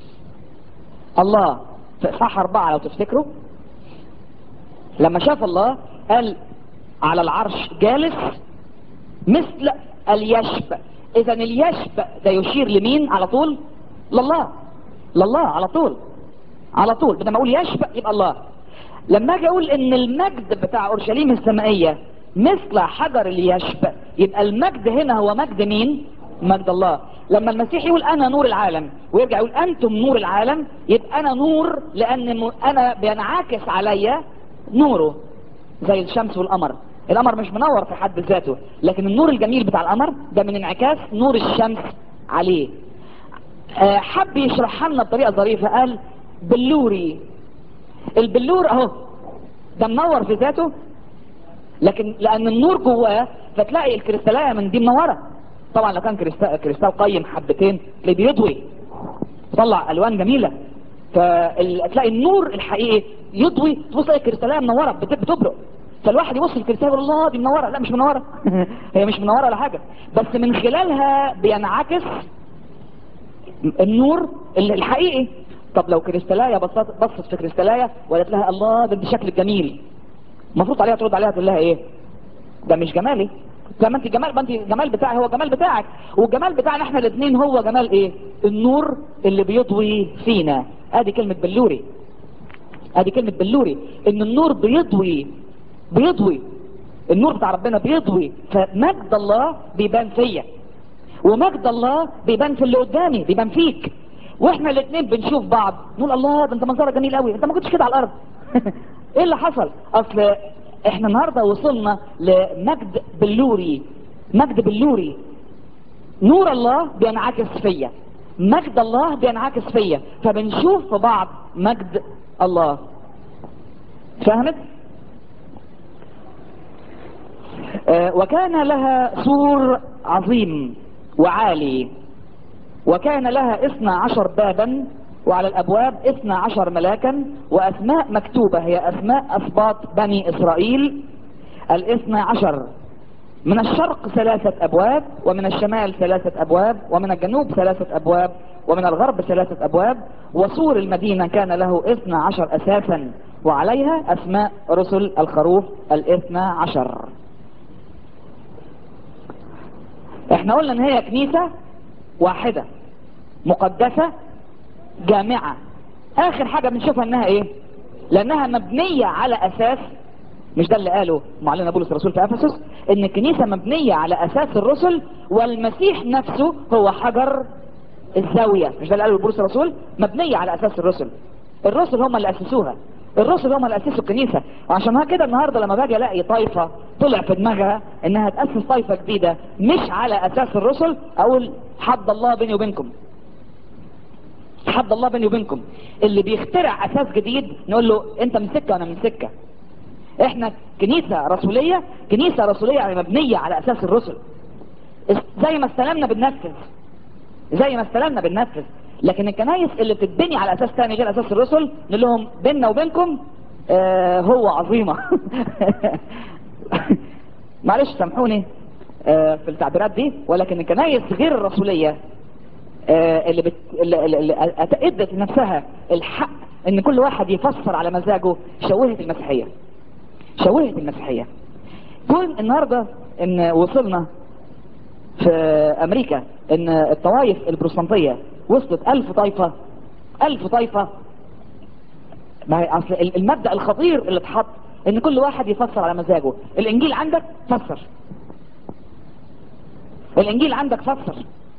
الله في اصحاح اربعة لو تفتكروا لما شاف الله قال على العرش جالس مثل اليشب اذا اليشب ده يشير لمين على طول لله لله على طول على طول بدل ما اقول يشب يبقى الله لما اجي اقول ان المجد بتاع اورشليم السمائيه مثل حجر اليشب يبقى المجد هنا هو مجد مين مجد الله لما المسيح يقول انا نور العالم ويرجع يقول انتم نور العالم يبقى انا نور لان م- انا بينعكس عليا نوره زي الشمس والقمر القمر مش منور في حد ذاته لكن النور الجميل بتاع القمر ده من انعكاس نور الشمس عليه آه، حب يشرحها لنا بطريقه ظريفه قال بلوري البلور اهو ده منور في ذاته لكن لان النور جواه فتلاقي الكريستاليه من دي منوره طبعا لو كان كريستال, كريستال قيم حبتين تلاقيه بيضوي يطلع الوان جميله فتلاقي النور الحقيقي يضوي تبص تلاقي الكريستاليه منوره بت- بتبرق فالواحد يبص الكريستال يقول الله دي منوره لا مش منوره هي مش منوره ولا حاجه بس من خلالها بينعكس النور ال- الحقيقي طب لو كريستالايه بصت بصت في كريستالايه وقالت لها الله ده انت شكلك جميل المفروض عليها ترد عليها تقول لها ايه ده مش جمالي لما انت جمال ما انت الجمال بتاعي هو جمال بتاعك والجمال بتاعنا احنا الاثنين هو جمال ايه النور اللي بيضوي فينا ادي كلمه بلوري ادي كلمه بلوري ان النور بيضوي بيضوي النور بتاع ربنا بيضوي فمجد الله بيبان فيا ومجد الله بيبان في اللي قدامي بيبان فيك واحنا الاثنين بنشوف بعض نقول الله ده انت منظرك جميل قوي انت ما كنتش كده على الارض ايه اللي حصل اصل احنا النهارده وصلنا لمجد بلوري مجد بلوري نور الله بينعكس فيا مجد الله بينعكس فيا فبنشوف في بعض مجد الله فهمت آه، وكان لها سور عظيم وعالي وكان لها اثنى عشر بابا وعلى الابواب اثنى عشر ملاكا واسماء مكتوبة هي اسماء اسباط بني اسرائيل الاثنى عشر من الشرق ثلاثة ابواب ومن الشمال ثلاثة ابواب ومن الجنوب ثلاثة ابواب ومن الغرب ثلاثة ابواب وسور المدينة كان له اثنى عشر اساسا وعليها اسماء رسل الخروف الاثنى عشر احنا قلنا ان هي كنيسة واحدة مقدسة جامعة اخر حاجة بنشوفها انها ايه لانها مبنية على اساس مش ده اللي قاله معلنا بولس الرسول في افسس ان الكنيسة مبنية على اساس الرسل والمسيح نفسه هو حجر الزاوية مش ده اللي قاله بولس الرسول مبنية على اساس الرسل الرسل هم اللي اسسوها الرسل هم اللي اسسوا الكنيسة وعشان كده النهاردة لما باجي الاقي طائفة طلع في دماغها انها تأسس طائفة جديدة مش على اساس الرسل اقول حد الله بيني وبينكم حد الله بيني وبينكم اللي بيخترع اساس جديد نقول له انت من سكة وانا من سكة احنا كنيسة رسولية كنيسة رسولية يعني مبنية على اساس الرسل زي ما استلمنا بننفذ زي ما استلمنا بننفذ لكن الكنايس اللي بتتبني على اساس تاني غير اساس الرسل نقول لهم بيننا وبينكم آه هو عظيمة معلش سامحوني آه في التعبيرات دي ولكن الكنايس غير الرسولية آه اللي, بت... اللي, اللي, اللي ادت لنفسها الحق ان كل واحد يفسر على مزاجه شوهت المسيحية شوهت المسيحية كون النهاردة ان وصلنا في امريكا ان الطوائف البروتستانتية وصلت الف طائفة الف طائفة ما هي اصل المبدأ الخطير اللي اتحط ان كل واحد يفسر على مزاجه الانجيل عندك فسر الانجيل عندك فسر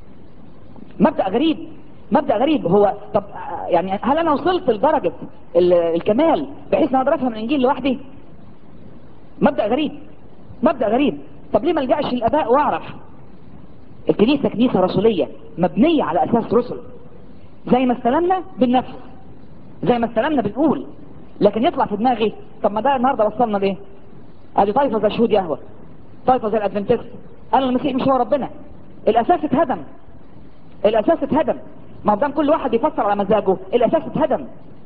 مبدأ غريب مبدأ غريب هو طب يعني هل انا وصلت لدرجة الكمال بحيث ان اقدر افهم الانجيل لوحدي مبدأ غريب مبدأ غريب طب ليه ما الجاش للاباء واعرف الكنيسة كنيسة رسولية مبنية على اساس رسل زي ما استلمنا بالنفس زي ما استلمنا بنقول لكن يطلع في دماغي طب ما ده النهارده وصلنا ليه ادي طائفه زي شهود يهوه طائفه زي الادفنتست انا المسيح مش هو ربنا الاساس اتهدم الاساس اتهدم ما دام كل واحد يفسر على مزاجه الاساس اتهدم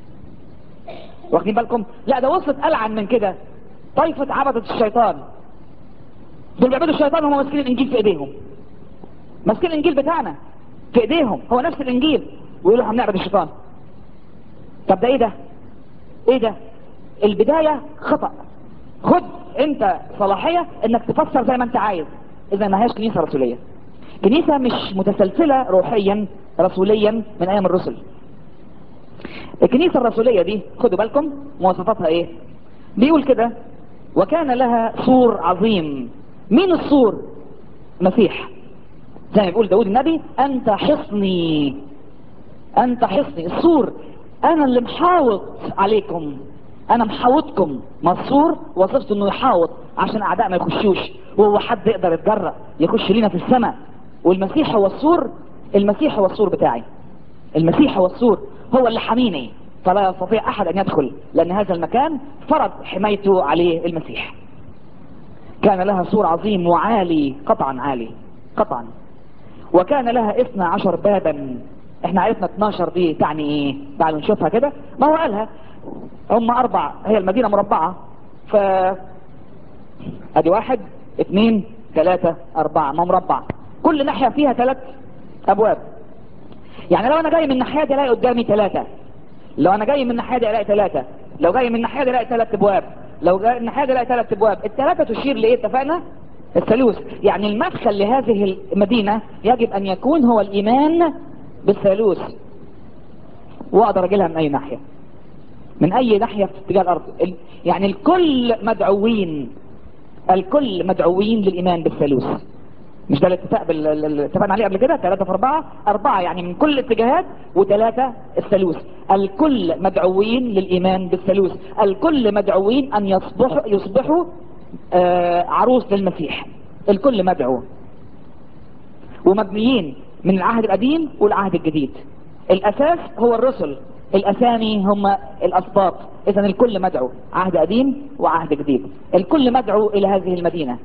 واخدين بالكم لا ده وصلت العن من كده طائفه عبده الشيطان دول بيعبدوا الشيطان وهم ماسكين الانجيل في ايديهم ماسكين الانجيل بتاعنا في ايديهم هو نفس الانجيل ويقولوا هنعبد الشيطان طب ده ايه ده ايه ده البداية خطأ خد انت صلاحية انك تفسر زي ما انت عايز اذا ما هيش كنيسة رسولية كنيسة مش متسلسلة روحيا رسوليا من ايام الرسل الكنيسة الرسولية دي خدوا بالكم مواصفاتها ايه بيقول كده وكان لها سور عظيم مين السور مسيح زي ما بيقول داود النبي انت حصني انت حصني السور انا اللي محاوط عليكم انا محاوطكم مصور وصفت انه يحاوط عشان اعداء ما يخشوش وهو حد يقدر يتجرأ يخش لينا في السماء والمسيح هو السور المسيح هو السور بتاعي المسيح هو السور هو اللي حميني فلا يستطيع احد ان يدخل لان هذا المكان فرض حمايته عليه المسيح كان لها سور عظيم وعالي قطعا عالي قطعا وكان لها اثنى عشر بابا احنا عرفنا 12 دي تعني ايه تعالوا نشوفها كده ما هو قالها هم اربع هي المدينة مربعة ف ادي واحد اثنين ثلاثة اربعة ما مربع كل ناحية فيها ثلاث ابواب يعني لو انا جاي من الناحية دي الاقي قدامي ثلاثة لو انا جاي من الناحية دي الاقي ثلاثة لو جاي من الناحية دي الاقي ثلاث ابواب لو جاي من الناحية دي الاقي ثلاث ابواب الثلاثة تشير لايه اتفقنا الثالوث يعني المدخل لهذه المدينة يجب ان يكون هو الايمان بالثالوث واقدر اجيلها من اي ناحية من اي ناحية في اتجاه الارض يعني الكل مدعوين الكل مدعوين للايمان بالثالوث مش ده الاتفاق اللي اتفقنا عليه قبل كده ثلاثة في اربعة اربعة يعني من كل الاتجاهات وثلاثة الثالوث الكل مدعوين للايمان بالثالوث الكل مدعوين ان يصبحوا يصبحوا آه عروس للمسيح الكل مدعو ومبنيين من العهد القديم والعهد الجديد الاساس هو الرسل الاسامي هم الاسباط اذا الكل مدعو عهد قديم وعهد جديد الكل مدعو الى هذه المدينة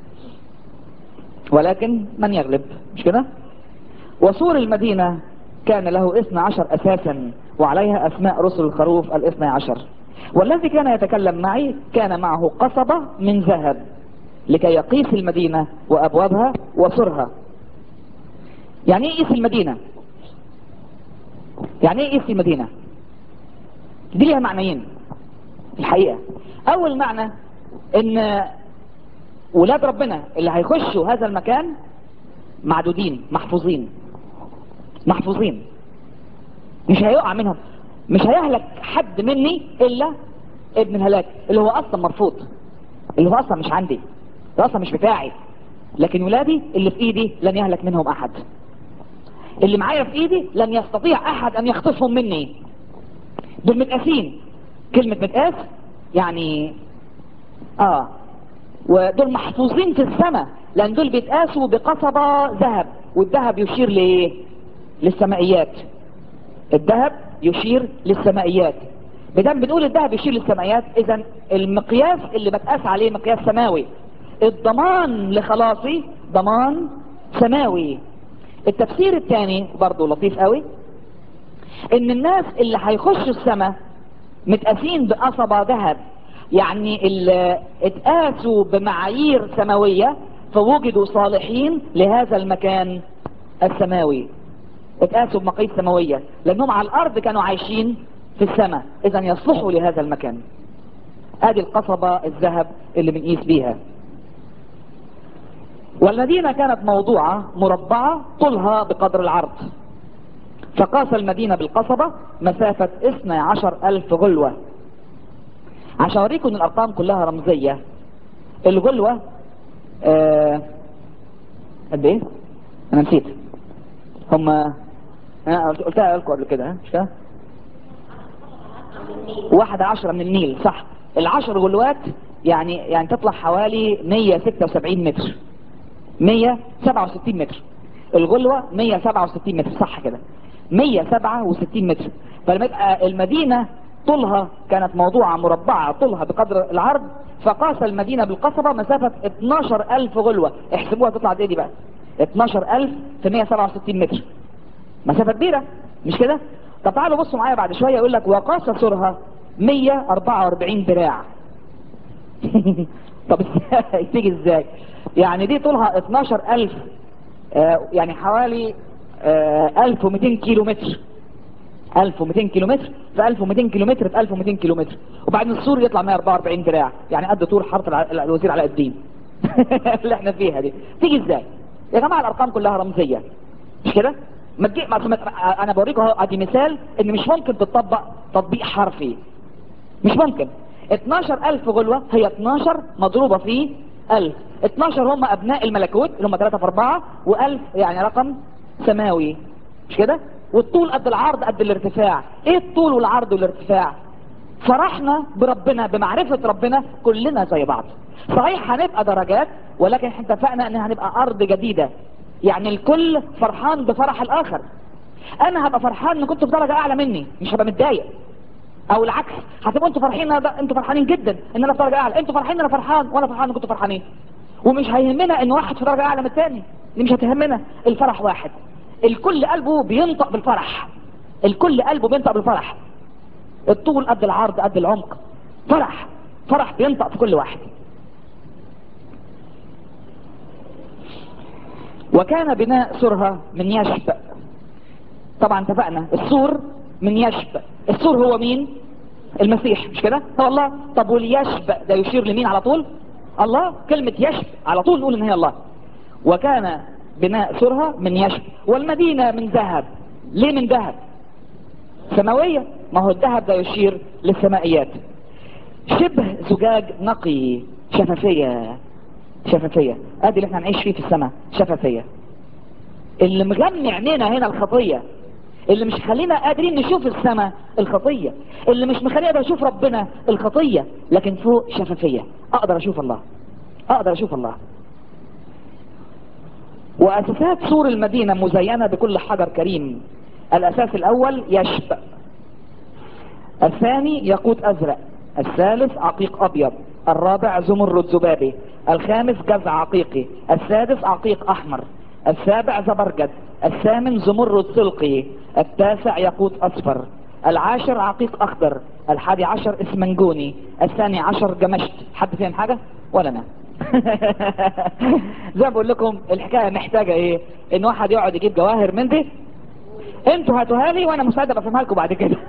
ولكن من يغلب مش كده وسور المدينة كان له اثنى عشر اساسا وعليها اسماء رسل الخروف الاثنى عشر والذي كان يتكلم معي كان معه قصبة من ذهب لكي يقيس المدينة وابوابها وسرها يعني ايه قيس المدينة يعني ايه قيس المدينة دي ليها معنيين الحقيقة اول معنى ان ولاد ربنا اللي هيخشوا هذا المكان معدودين محفوظين محفوظين مش هيقع منهم مش هيهلك حد مني الا ابن الهلاك اللي هو اصلا مرفوض اللي هو اصلا مش عندي اللي اصلا مش بتاعي لكن ولادي اللي في ايدي لن يهلك منهم احد اللي معايا في ايدي لن يستطيع احد ان يخطفهم مني دول متقاسين كلمة متقاس يعني اه ودول محفوظين في السماء لان دول بيتقاسوا بقصبة ذهب والذهب يشير لايه للسمائيات الذهب يشير للسمائيات بدم بنقول الذهب يشير للسمائيات اذا المقياس اللي بتقاس عليه مقياس سماوي الضمان لخلاصي ضمان سماوي التفسير الثاني برضو لطيف قوي ان الناس اللي هيخشوا السماء متقاسين بقصبة ذهب يعني اللي اتقاسوا بمعايير سماوية فوجدوا صالحين لهذا المكان السماوي اتقاسوا بمقاييس سماوية لانهم على الارض كانوا عايشين في السماء اذا يصلحوا لهذا المكان ادي القصبة الذهب اللي بنقيس بيها والمدينة كانت موضوعة مربعة طولها بقدر العرض فقاس المدينة بالقصبة مسافة 12 ألف غلوة عشان أوريكم الأرقام كلها رمزية الغلوة آه قد إيه؟ أنا نسيت هم أنا قلتها لكم قبل كده مش كده؟ واحدة عشرة من النيل صح العشر غلوات يعني يعني تطلع حوالي 176 متر 167 متر الغلوة 167 متر صح كده 167 متر فلما يبقى المدينة طولها كانت موضوعة مربعة طولها بقدر العرض فقاس المدينة بالقصبة مسافة 12 ألف غلوة احسبوها تطلع دي بقى 12 ألف في 167 متر مسافة كبيرة مش كده طب تعالوا بصوا معايا بعد شوية يقول لك وقاس سرها 144 ذراع طب ازاي تيجي ازاي يعني دي طولها 12000 آه يعني حوالي آه 1200 كيلو متر 1200 كيلو متر في 1200 كيلو متر في 1200 كيلو متر وبعدين السور يطلع 144 ذراع يعني قد طول حرف الوزير علاء الدين اللي احنا فيها دي تيجي ازاي يا جماعه الارقام كلها رمزيه مش كده ما تجي ما انا بوريكم اهو ادي مثال ان مش ممكن تطبق تطبيق حرفي مش ممكن 12000 غلوة هي 12 مضروبة في 1000 12 هم ابناء الملكوت اللي هم 3 في 4 و1000 يعني رقم سماوي مش كده والطول قد العرض قد الارتفاع ايه الطول والعرض والارتفاع فرحنا بربنا بمعرفة ربنا كلنا زي بعض صحيح هنبقى درجات ولكن احنا اتفقنا ان هنبقى ارض جديدة يعني الكل فرحان بفرح الاخر انا هبقى فرحان ان كنت في درجة اعلى مني مش هبقى متضايق او العكس هتبقوا انتوا فرحين انتوا فرحانين جدا ان انا في درجه اعلى انتوا فرحين ان انا فرحان وانا فرحان ان كنتوا فرحانين ومش هيهمنا ان واحد في درجه اعلى من الثاني دي مش هتهمنا الفرح واحد الكل قلبه بينطق بالفرح الكل قلبه بينطق بالفرح الطول قد العرض قد العمق فرح فرح بينطق في كل واحد وكان بناء سرها من يشب طبعا اتفقنا السور من يشب السور هو مين المسيح مش كده هو الله طب واليشب ده يشير لمين على طول الله كلمة يشب على طول نقول ان هي الله وكان بناء سرها من يشب والمدينة من ذهب ليه من ذهب سماوية ما هو الذهب ده يشير للسمائيات شبه زجاج نقي شفافية شفافية ادي اللي احنا هنعيش فيه في السماء شفافية اللي مغمي عينينا هنا الخطية اللي مش خلينا قادرين نشوف السماء الخطية اللي مش مخلينا اقدر اشوف ربنا الخطية لكن فوق شفافية اقدر اشوف الله اقدر اشوف الله واساسات سور المدينة مزينة بكل حجر كريم الاساس الاول يشب الثاني ياقوت ازرق الثالث عقيق ابيض الرابع زمرد زبابي الخامس جزع عقيقي السادس عقيق احمر السابع زبرجد الثامن زمرد سلقي التاسع ياقوت اصفر العاشر عقيق اخضر الحادي عشر اسمنجوني الثاني عشر جمشت حد فاهم حاجة ولا انا زي ما بقول لكم الحكاية محتاجة ايه ان واحد يقعد يجيب جواهر من دي انتوا هاتوها لي وانا مستعد افهمها لكم بعد كده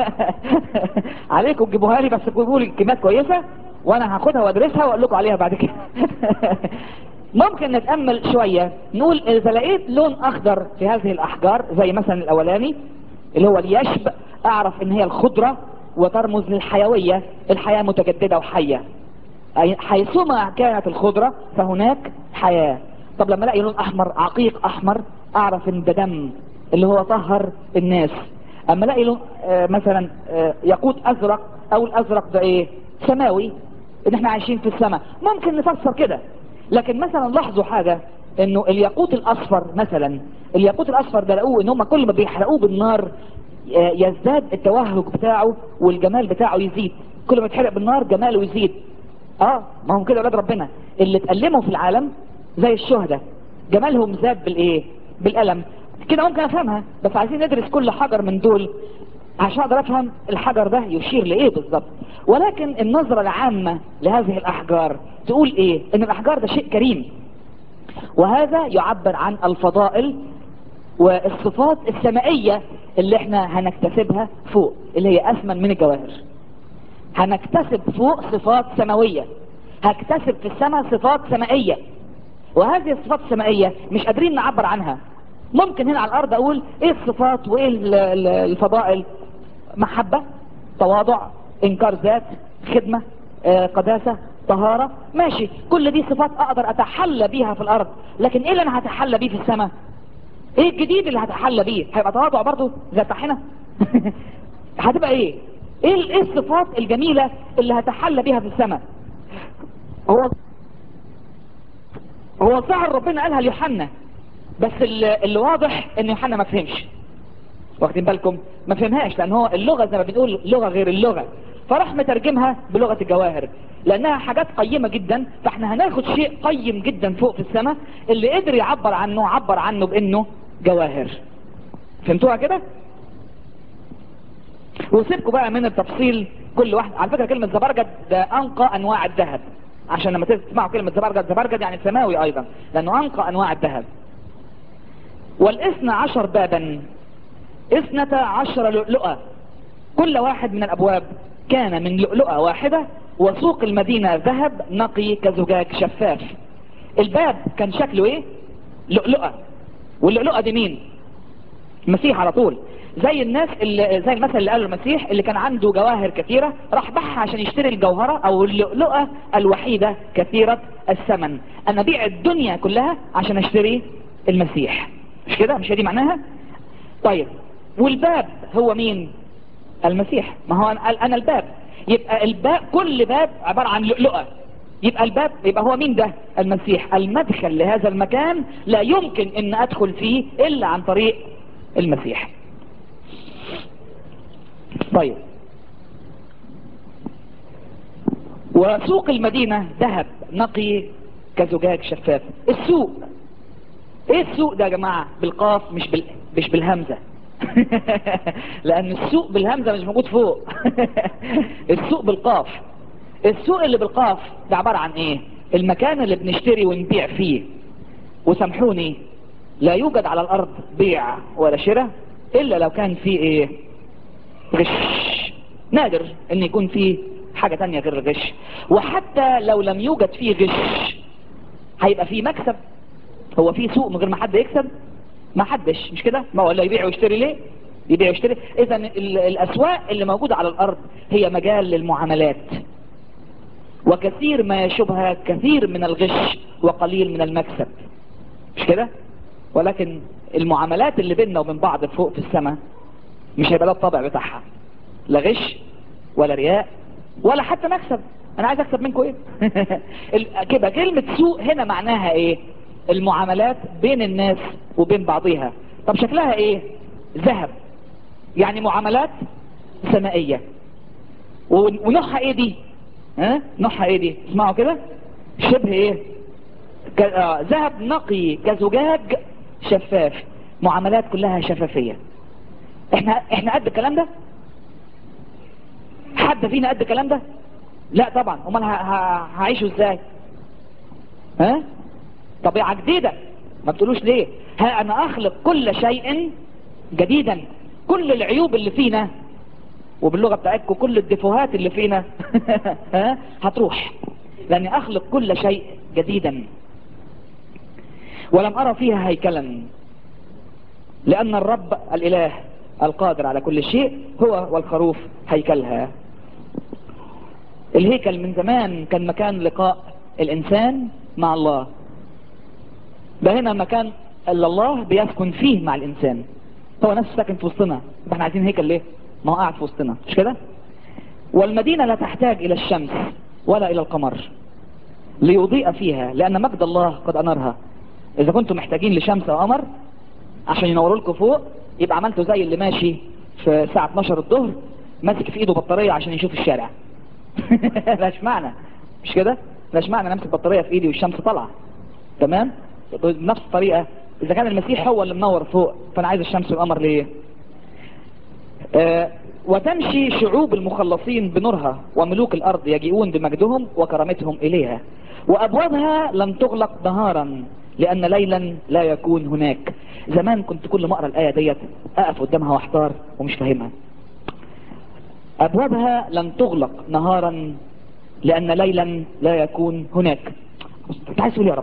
عليكم تجيبوها لي بس تجيبوا لي كميات كويسه وانا هاخدها وادرسها واقول لكم عليها بعد كده ممكن نتامل شويه نقول اذا لقيت لون اخضر في هذه الاحجار زي مثلا الاولاني اللي هو اليشب اعرف ان هي الخضره وترمز للحيويه الحياه متجدده وحيه أي حيثما كانت الخضره فهناك حياه طب لما الاقي لون احمر عقيق احمر اعرف ان ده دم اللي هو طهر الناس اما الاقي لون آه مثلا آه ياقوت ازرق او الازرق ده ايه سماوي ان احنا عايشين في السماء ممكن نفسر كده لكن مثلا لاحظوا حاجة انه الياقوت الاصفر مثلا الياقوت الاصفر ده لقوه ان هم كل ما بيحرقوه بالنار آه يزداد التوهج بتاعه والجمال بتاعه يزيد كل ما يتحرق بالنار جماله يزيد اه ما هم كده اولاد ربنا اللي اتألموا في العالم زي الشهداء جمالهم زاد بالايه بالألم كده ممكن افهمها بس عايزين ندرس كل حجر من دول عشان اقدر افهم الحجر ده يشير لايه بالظبط ولكن النظرة العامة لهذه الاحجار تقول ايه ان الاحجار ده شيء كريم وهذا يعبر عن الفضائل والصفات السمائية اللي احنا هنكتسبها فوق اللي هي اثمن من الجواهر هنكتسب فوق صفات سماوية هكتسب في السماء صفات سمائية وهذه الصفات السمائية مش قادرين نعبر عنها ممكن هنا على الارض اقول ايه الصفات وايه الفضائل محبة تواضع انكار ذات خدمة آه قداسة طهارة ماشي كل دي صفات اقدر اتحلى بيها في الارض لكن ايه اللي انا هتحلى بيه في السماء ايه الجديد اللي هتحلى بيه هيبقى تواضع برضو زي الطاحنة هتبقى ايه ايه ايه الصفات الجميلة اللي هتحلى بيها في السماء هو هو ظهر ربنا قالها ليوحنا بس اللي, اللي واضح ان يوحنا ما فهمش واخدين بالكم ما فهمهاش لان هو اللغة زي ما بنقول لغة غير اللغة فراح مترجمها بلغة الجواهر لانها حاجات قيمة جدا فاحنا هناخد شيء قيم جدا فوق في السماء اللي قدر يعبر عنه عبر عنه بانه جواهر فهمتوها كده وسيبكم بقى من التفصيل كل واحد على فكرة كلمة زبرجد ده انقى انواع الذهب عشان لما تسمعوا كلمة زبرجد زبرجد يعني سماوي ايضا لانه انقى انواع الذهب والاثنى عشر بابا اثنتا عشر لؤلؤة كل واحد من الابواب كان من لؤلؤة واحدة وسوق المدينة ذهب نقي كزجاج شفاف الباب كان شكله ايه لؤلؤة واللؤلؤة دي مين المسيح على طول زي الناس اللي زي المثل اللي قاله المسيح اللي كان عنده جواهر كثيرة راح بحها عشان يشتري الجوهرة او اللؤلؤة الوحيدة كثيرة الثمن انا بيع الدنيا كلها عشان اشتري المسيح مش كده مش دي معناها طيب والباب هو مين المسيح ما هو انا الباب يبقى الباب كل باب عبارة عن لؤلؤة يبقى الباب يبقى هو مين ده المسيح المدخل لهذا المكان لا يمكن ان ادخل فيه الا عن طريق المسيح طيب وسوق المدينة ذهب نقي كزجاج شفاف السوق ايه السوق ده يا جماعة بالقاف مش بال... مش بالهمزة لان السوق بالهمزة مش موجود فوق السوق بالقاف السوق اللي بالقاف ده عبارة عن ايه المكان اللي بنشتري ونبيع فيه وسامحوني لا يوجد على الارض بيع ولا شراء الا لو كان فيه ايه غش نادر ان يكون فيه حاجة تانية غير الغش وحتى لو لم يوجد فيه غش هيبقى فيه مكسب هو فيه سوق من غير ما حد يكسب ما حدش مش كده ما هو اللي يبيع ويشتري ليه يبيع ويشتري اذا الاسواق اللي موجودة على الارض هي مجال للمعاملات وكثير ما يشبه كثير من الغش وقليل من المكسب مش كده ولكن المعاملات اللي بيننا وبين بعض فوق في السماء مش هيبقى ده الطبع بتاعها لا غش ولا رياء ولا حتى مكسب انا عايز اكسب منكم ايه كده كلمة سوء هنا معناها ايه المعاملات بين الناس وبين بعضها طب شكلها ايه ذهب يعني معاملات سمائية ونوعها ايه دي ها نوعها ايه دي اسمعوا كده شبه ايه ك... آه ذهب نقي كزجاج شفاف معاملات كلها شفافية احنا احنا قد الكلام ده حد فينا قد الكلام ده لا طبعا امال هعيشه ازاي ها طبيعة جديدة ما بتقولوش ليه ها انا اخلق كل شيء جديدا كل العيوب اللي فينا وباللغة بتاعتكم كل الدفوهات اللي فينا ها؟ هتروح لاني اخلق كل شيء جديدا ولم ارى فيها هيكلا لان الرب الاله القادر على كل شيء هو والخروف هيكلها الهيكل من زمان كان مكان لقاء الانسان مع الله ده هنا مكان اللي الله بيسكن فيه مع الانسان هو نفسه ساكن في وسطنا احنا عايزين هيكل ليه ما هو قاعد في وسطنا مش كده والمدينة لا تحتاج الى الشمس ولا الى القمر ليضيء فيها لان مجد الله قد انارها اذا كنتم محتاجين لشمس او قمر عشان ينوروا لكم فوق يبقى عملتوا زي اللي ماشي في الساعة 12 الظهر ماسك في ايده بطارية عشان يشوف الشارع لاش معنى مش كده لاش معنى نمسك بطارية في ايدي والشمس طالعة تمام بنفس الطريقة اذا كان المسيح هو اللي منور فوق فانا عايز الشمس والقمر ليه آه وتمشي شعوب المخلصين بنورها وملوك الارض يجيئون بمجدهم وكرامتهم اليها وابوابها لم تغلق نهارا لان ليلا لا يكون هناك زمان كنت كل ما اقرا الايه ديت اقف قدامها واحتار ومش فاهمها ابوابها لم تغلق نهارا لان ليلا لا يكون هناك انت عايز تقول يا رب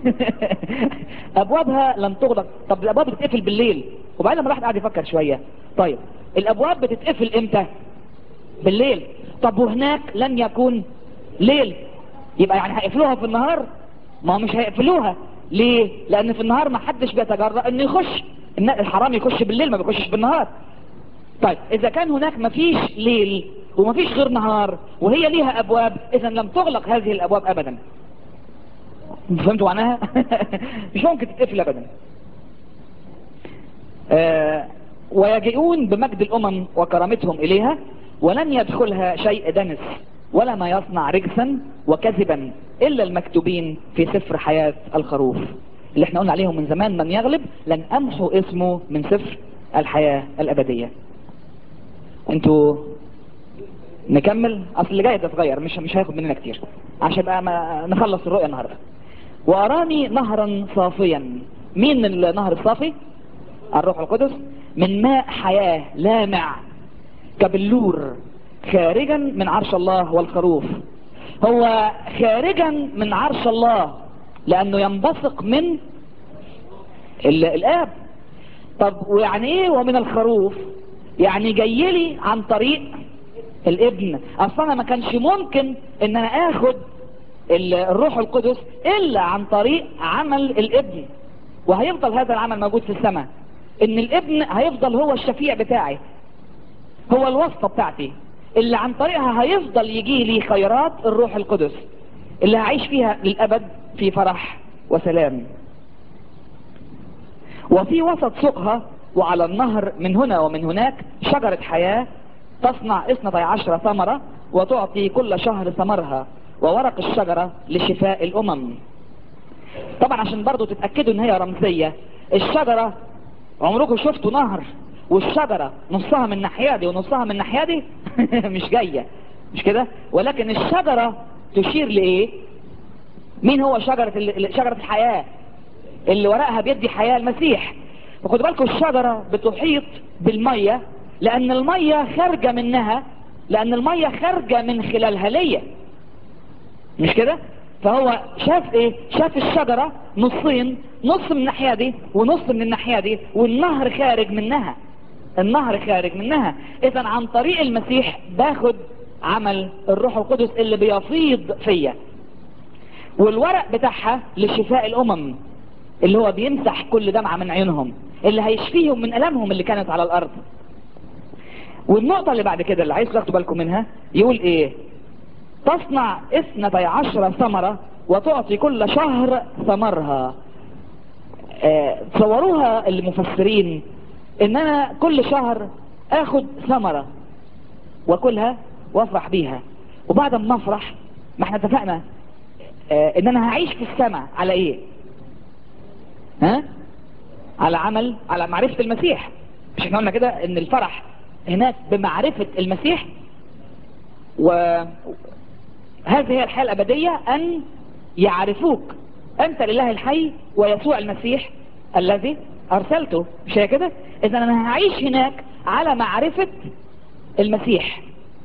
ابوابها لم تغلق طب الابواب بتتقفل بالليل وبعدين لما الواحد قاعد يفكر شويه طيب الابواب بتتقفل امتى بالليل طب وهناك لن يكون ليل يبقى يعني هيقفلوها في النهار ما مش هيقفلوها ليه لان في النهار ما حدش بيتجرأ انه يخش الحرام يخش بالليل ما بيخشش بالنهار طيب اذا كان هناك مفيش ليل ومفيش غير نهار وهي ليها ابواب اذا لم تغلق هذه الابواب ابدا فهمتوا معناها مش ممكن تتقفل ابدا آه ويجيئون بمجد الامم وكرامتهم اليها ولن يدخلها شيء دنس ولا ما يصنع رجسا وكذبا الا المكتوبين في سفر حياة الخروف اللي احنا قلنا عليهم من زمان من يغلب لن امحو اسمه من سفر الحياة الابدية انتوا نكمل اصل اللي جاي ده صغير مش مش هياخد مننا كتير عشان بقى ما نخلص الرؤية النهارده واراني نهرا صافيا مين النهر الصافي الروح القدس من ماء حياة لامع كبلور خارجا من عرش الله والخروف هو خارجا من عرش الله لانه ينبثق من الاب طب ويعني ايه ومن الخروف يعني جاي لي عن طريق الابن اصلا ما كانش ممكن ان انا اخد الروح القدس الا عن طريق عمل الابن وهيفضل هذا العمل موجود في السماء ان الابن هيفضل هو الشفيع بتاعي هو الواسطة بتاعتي اللي عن طريقها هيفضل يجي لي خيرات الروح القدس اللي هعيش فيها للأبد في فرح وسلام وفي وسط سوقها وعلى النهر من هنا ومن هناك شجرة حياة تصنع اثنتي عشر ثمرة وتعطي كل شهر ثمرها وورق الشجرة لشفاء الأمم طبعا عشان برضو تتأكدوا ان هي رمزية الشجرة عمركم شفتوا نهر والشجرة نصها من الناحية دي ونصها من الناحية دي مش جاية مش كده ولكن الشجرة تشير لإيه مين هو شجرة شجرة الحياة اللي ورقها بيدي حياة المسيح وخدوا بالكم الشجرة بتحيط بالمية لأن المية خارجة منها لأن المية خارجة من خلالها ليا مش كده فهو شاف ايه شاف الشجرة نصين نص من الناحية دي ونص من الناحية دي والنهر خارج منها النهر خارج منها اذا عن طريق المسيح باخد عمل الروح القدس اللي بيفيض فيا والورق بتاعها لشفاء الامم اللي هو بيمسح كل دمعة من عيونهم اللي هيشفيهم من ألمهم اللي كانت على الأرض والنقطة اللي بعد كده اللي عايز تاخدوا بالكم منها يقول ايه تصنع اثنتي عشر ثمرة وتعطي كل شهر ثمرها اه تصوروها المفسرين ان انا كل شهر اخد ثمرة واكلها وافرح بيها وبعد ما افرح ما احنا اتفقنا اه ان انا هعيش في السماء على ايه ها على عمل على معرفة المسيح مش احنا قلنا كده ان الفرح هناك بمعرفة المسيح وهذه هي الحياة الأبدية أن يعرفوك أنت لله الحي ويسوع المسيح الذي ارسلته مش هي كده اذا انا هعيش هناك على معرفة المسيح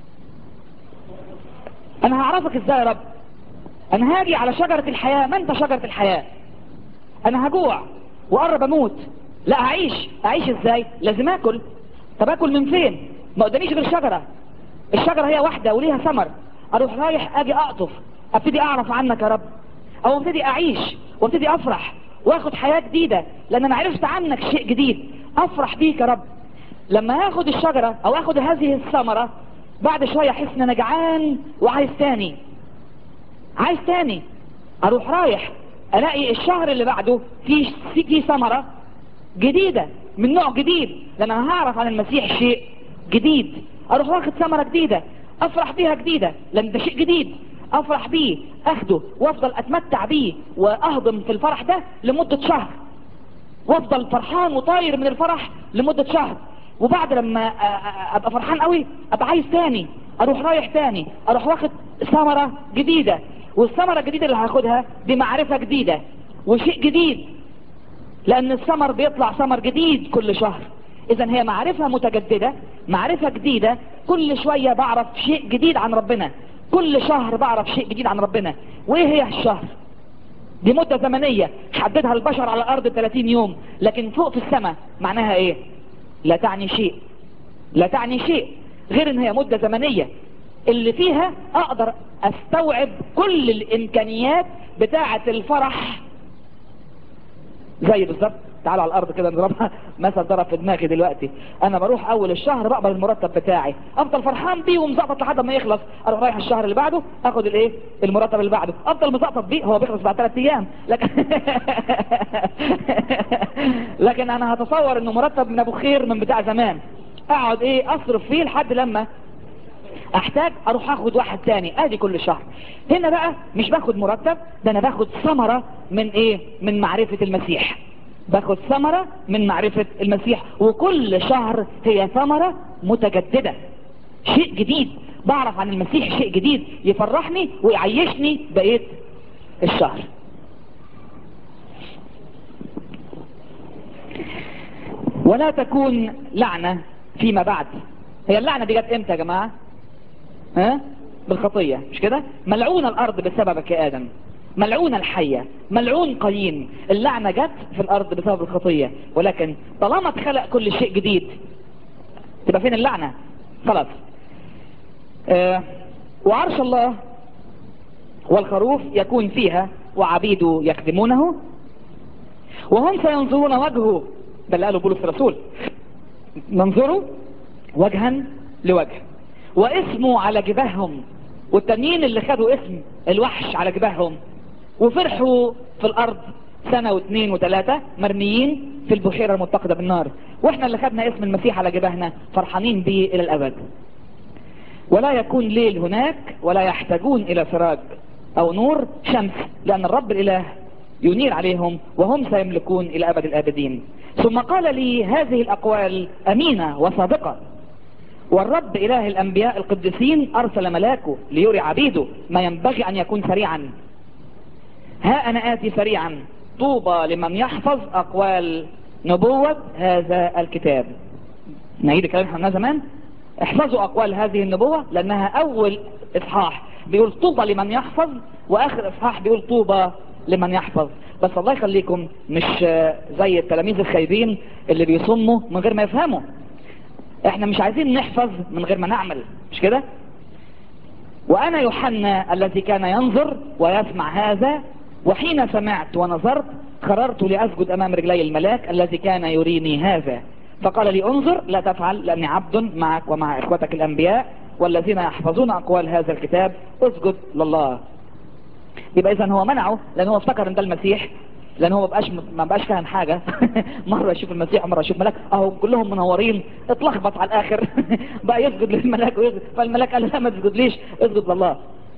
انا هعرفك ازاي يا رب انا هاجي على شجرة الحياة ما انت شجرة الحياة انا هجوع وقرب اموت لا اعيش اعيش ازاي لازم اكل طب اكل من فين ما قداميش غير شجرة الشجرة هي واحدة وليها ثمر اروح رايح اجي اقطف ابتدي اعرف عنك يا رب او ابتدي اعيش وابتدي افرح واخد حياة جديدة لان انا عرفت عنك شيء جديد افرح بيك يا رب لما اخد الشجرة او اخد هذه الثمرة بعد شوية احس ان انا جعان وعايز تاني عايز تاني اروح رايح الاقي الشهر اللي بعده في في ثمرة جديدة من نوع جديد لان انا هعرف عن المسيح شيء جديد اروح واخد ثمرة جديدة افرح بيها جديدة لان ده شيء جديد افرح بيه اخده وافضل اتمتع بيه واهضم في الفرح ده لمدة شهر وافضل فرحان وطاير من الفرح لمدة شهر وبعد لما ابقى فرحان قوي ابقى عايز تاني اروح رايح تاني اروح واخد ثمرة جديدة والثمرة الجديدة اللي هاخدها دي معرفة جديدة وشيء جديد لان الثمر بيطلع ثمر جديد كل شهر اذا هي معرفة متجددة معرفة جديدة كل شوية بعرف شيء جديد عن ربنا كل شهر بعرف شيء جديد عن ربنا وايه هي الشهر دي مدة زمنية حددها البشر على الارض 30 يوم لكن فوق في السماء معناها ايه لا تعني شيء لا تعني شيء غير ان هي مدة زمنية اللي فيها اقدر استوعب كل الامكانيات بتاعة الفرح زي بالظبط تعالوا على الارض كده نضربها مثل ضرب في دماغي دلوقتي انا بروح اول الشهر بقبل المرتب بتاعي افضل فرحان بيه ومزقطط لحد ما يخلص اروح رايح الشهر اللي بعده اخد الايه المرتب اللي بعده افضل مزقطط بيه هو بيخلص بعد ثلاث ايام لكن لكن انا هتصور انه مرتب من ابو خير من بتاع زمان اقعد ايه اصرف فيه لحد لما احتاج اروح اخد واحد تاني ادي كل شهر هنا بقى مش باخد مرتب ده انا باخد ثمرة من ايه من معرفة المسيح باخد ثمرة من معرفة المسيح وكل شهر هي ثمرة متجددة شيء جديد بعرف عن المسيح شيء جديد يفرحني ويعيشني بقية الشهر ولا تكون لعنة فيما بعد هي اللعنة دي جت امتى يا جماعة ها بالخطية مش كده ملعون الارض بسببك يا ادم ملعون الحية ملعون قايين اللعنة جت في الارض بسبب الخطية ولكن طالما اتخلق كل شيء جديد تبقى فين اللعنة خلاص آه وعرش الله والخروف يكون فيها وعبيده يخدمونه وهم سينظرون وجهه ده اللي قاله بولس الرسول ننظروا وجها لوجه واسمه على جباههم والتانيين اللي خدوا اسم الوحش على جباههم وفرحوا في الارض سنة واثنين وثلاثة مرميين في البحيرة المتقدة بالنار واحنا اللي خدنا اسم المسيح على جباهنا فرحانين به الى الابد ولا يكون ليل هناك ولا يحتاجون الى سراج او نور شمس لان الرب الاله ينير عليهم وهم سيملكون الى ابد الابدين ثم قال لي هذه الاقوال امينة وصادقة والرب اله الانبياء القديسين ارسل ملاكه ليري عبيده ما ينبغي ان يكون سريعا ها انا اتي سريعا طوبى لمن يحفظ اقوال نبوة هذا الكتاب نعيد الكلام احنا زمان احفظوا اقوال هذه النبوة لانها اول اصحاح بيقول طوبى لمن يحفظ واخر اصحاح بيقول طوبى لمن يحفظ بس الله يخليكم مش زي التلاميذ الخايبين اللي بيصموا من غير ما يفهموا احنا مش عايزين نحفظ من غير ما نعمل مش كده وانا يوحنا الذي كان ينظر ويسمع هذا وحين سمعت ونظرت قررت لاسجد امام رجلي الملاك الذي كان يريني هذا فقال لي انظر لا تفعل لاني عبد معك ومع اخوتك الانبياء والذين يحفظون اقوال هذا الكتاب اسجد لله يبقى اذا هو منعه لان هو افتكر ان ده المسيح لان هو مبقاش ما بقاش فاهم حاجة مرة يشوف المسيح ومرة يشوف ملاك اهو كلهم منورين اتلخبط على الاخر بقى يسجد للملاك ويسجد فالملاك قال لا ما تسجدليش اسجد لله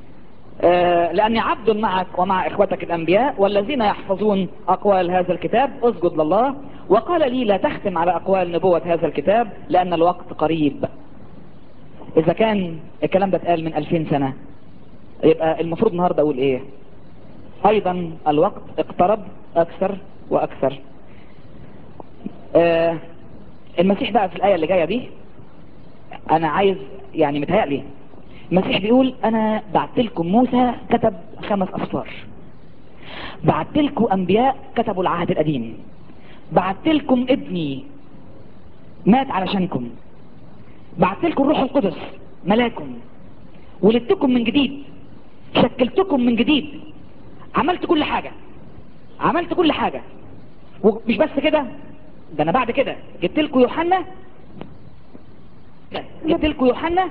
آه لاني عبد معك ومع اخوتك الانبياء والذين يحفظون اقوال هذا الكتاب اسجد لله وقال لي لا تختم على اقوال نبوة هذا الكتاب لان الوقت قريب اذا كان الكلام ده اتقال من 2000 سنة يبقى المفروض النهاردة اقول ايه ايضا الوقت اقترب اكثر واكثر آه المسيح بقى في الآية اللي جاية دي أنا عايز يعني متهيألي المسيح بيقول أنا بعت لكم موسى كتب خمس أسفار بعت لكم أنبياء كتبوا العهد القديم بعت لكم ابني مات علشانكم بعت لكم الروح القدس ملاكم ولدتكم من جديد شكلتكم من جديد عملت كل حاجة عملت كل حاجة ومش بس كده ده انا بعد كده جبت لكم يوحنا جبت لكم يوحنا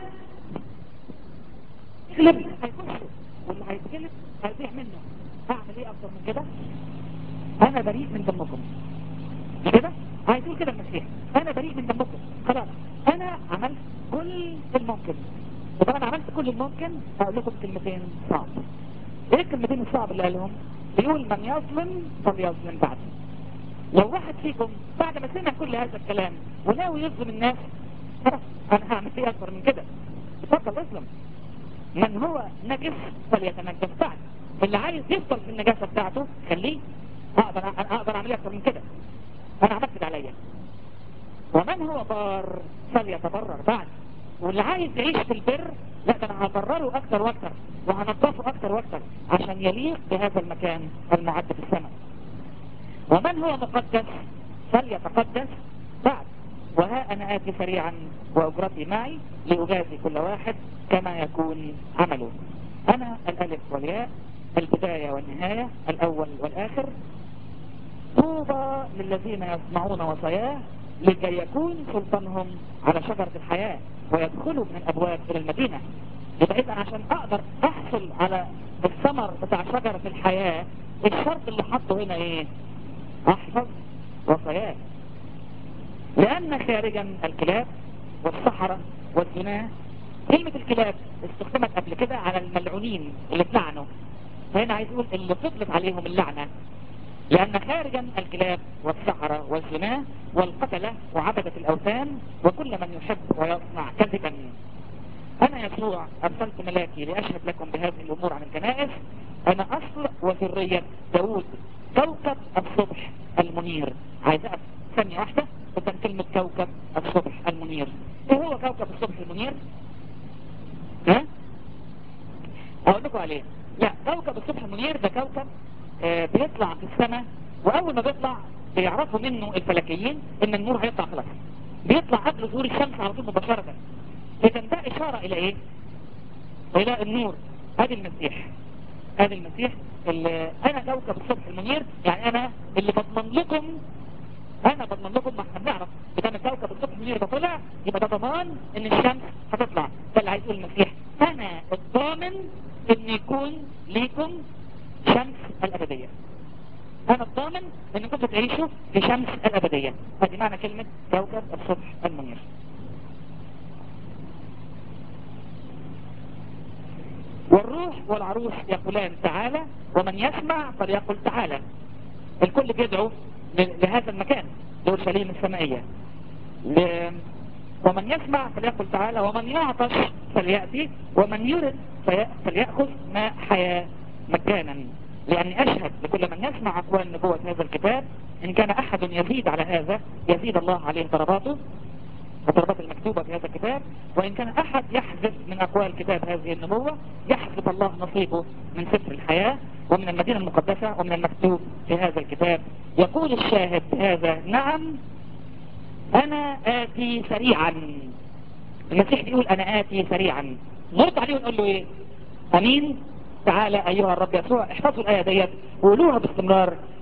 يغلب هيخش واللي هيتغلب هيضيع منه هعمل ايه اكتر من كده انا بريء من دمكم مش كده هيقول كده المسيح انا بريء من دمكم خلاص انا عملت كل الممكن وطبعا عملت كل الممكن هقول لكم كلمتين صعب ايه الكلمتين الصعب اللي قالهم بيقول من يظلم فليظلم بعد لو واحد فيكم بعد ما سمع كل هذا الكلام وناوي يظلم الناس خلاص انا هعمل ايه اكبر من كده اتفضل اظلم من هو نجس فليتنجس بعد اللي عايز يفضل في النجاسه بتاعته خليه اقدر انا اقدر اعمل اكتر من كده انا عملت اللي عليا ومن هو بار فليتبرر بعد واللي عايز يعيش في البر لا ده انا هبرره اكتر واكتر وهنضفه اكتر واكتر عشان يليق بهذا المكان المعد في السماء ومن هو مقدس فليتقدس بعد وها انا اتي سريعا واجرتي معي لاجازي كل واحد كما يكون عمله انا الالف والياء البداية والنهاية الاول والاخر طوبى للذين يسمعون وصاياه لكي يكون سلطانهم على شجرة الحياة ويدخلوا من الابواب الى المدينة يبقى اذا عشان اقدر احصل على الثمر بتاع شجرة الحياة الشرط اللي حطه هنا ايه احفظ وصاياه لان خارجا الكلاب والصحراء والزنا كلمة الكلاب استخدمت قبل كده على الملعونين اللي اتلعنوا فهنا عايز يقول اللي فضلت عليهم اللعنة لأن خارجا الكلاب والسحرة والزنا والقتلة وعبدة الأوثان وكل من يحب ويصنع كذبا أنا يسوع أرسلت ملاكي لأشهد لكم بهذه الأمور عن الكنائس أنا أصل وذرية داود كوكب الصبح المنير عايز أقف ثانية واحدة قدام كلمة كوكب الصبح المنير إيه هو كوكب الصبح المنير؟ ها؟ أقول لكم عليه لا كوكب الصبح المنير ده كوكب آه بيطلع في السماء واول ما بيطلع بيعرفوا منه الفلكيين ان النور هيطلع خلاص بيطلع قبل ظهور الشمس على طول مباشرة اذا ده اشارة الى ايه الى النور ادي المسيح ادي المسيح اللي انا كوكب الصبح المنير يعني انا اللي بضمن لكم انا بضمن لكم ما احنا بنعرف اذا كوكب الصبح المنير ده طلع يبقى ده ضمان ان الشمس هتطلع ده اللي عايز يقول المسيح انا الضامن ان يكون ليكم شمس الأبدية أنا الضامن أن كنتوا تعيشوا في شمس الأبدية هذه معنى كلمة كوكب الصبح المنير والروح والعروس يقولان تعالى ومن يسمع فليقل تعالى الكل بيدعو لهذا المكان لأورشليم السمائية ل... ومن يسمع فليقل تعالى ومن يعطش فليأتي ومن يرد فليأخذ ماء حياة مجانا لأني أشهد لكل من يسمع أقوال نبوة هذا الكتاب إن كان أحد يزيد على هذا يزيد الله عليه ضرباته الضربات المكتوبة في هذا الكتاب وإن كان أحد يحذف من أقوال كتاب هذه النبوة يحذف الله نصيبه من سفر الحياة ومن المدينة المقدسة ومن المكتوب في هذا الكتاب يقول الشاهد هذا نعم أنا آتي سريعا المسيح بيقول أنا آتي سريعا نرد عليه ونقول له إيه أمين تعالى أيها الرب يسوع احفظوا الآية ديت وقولوها باستمرار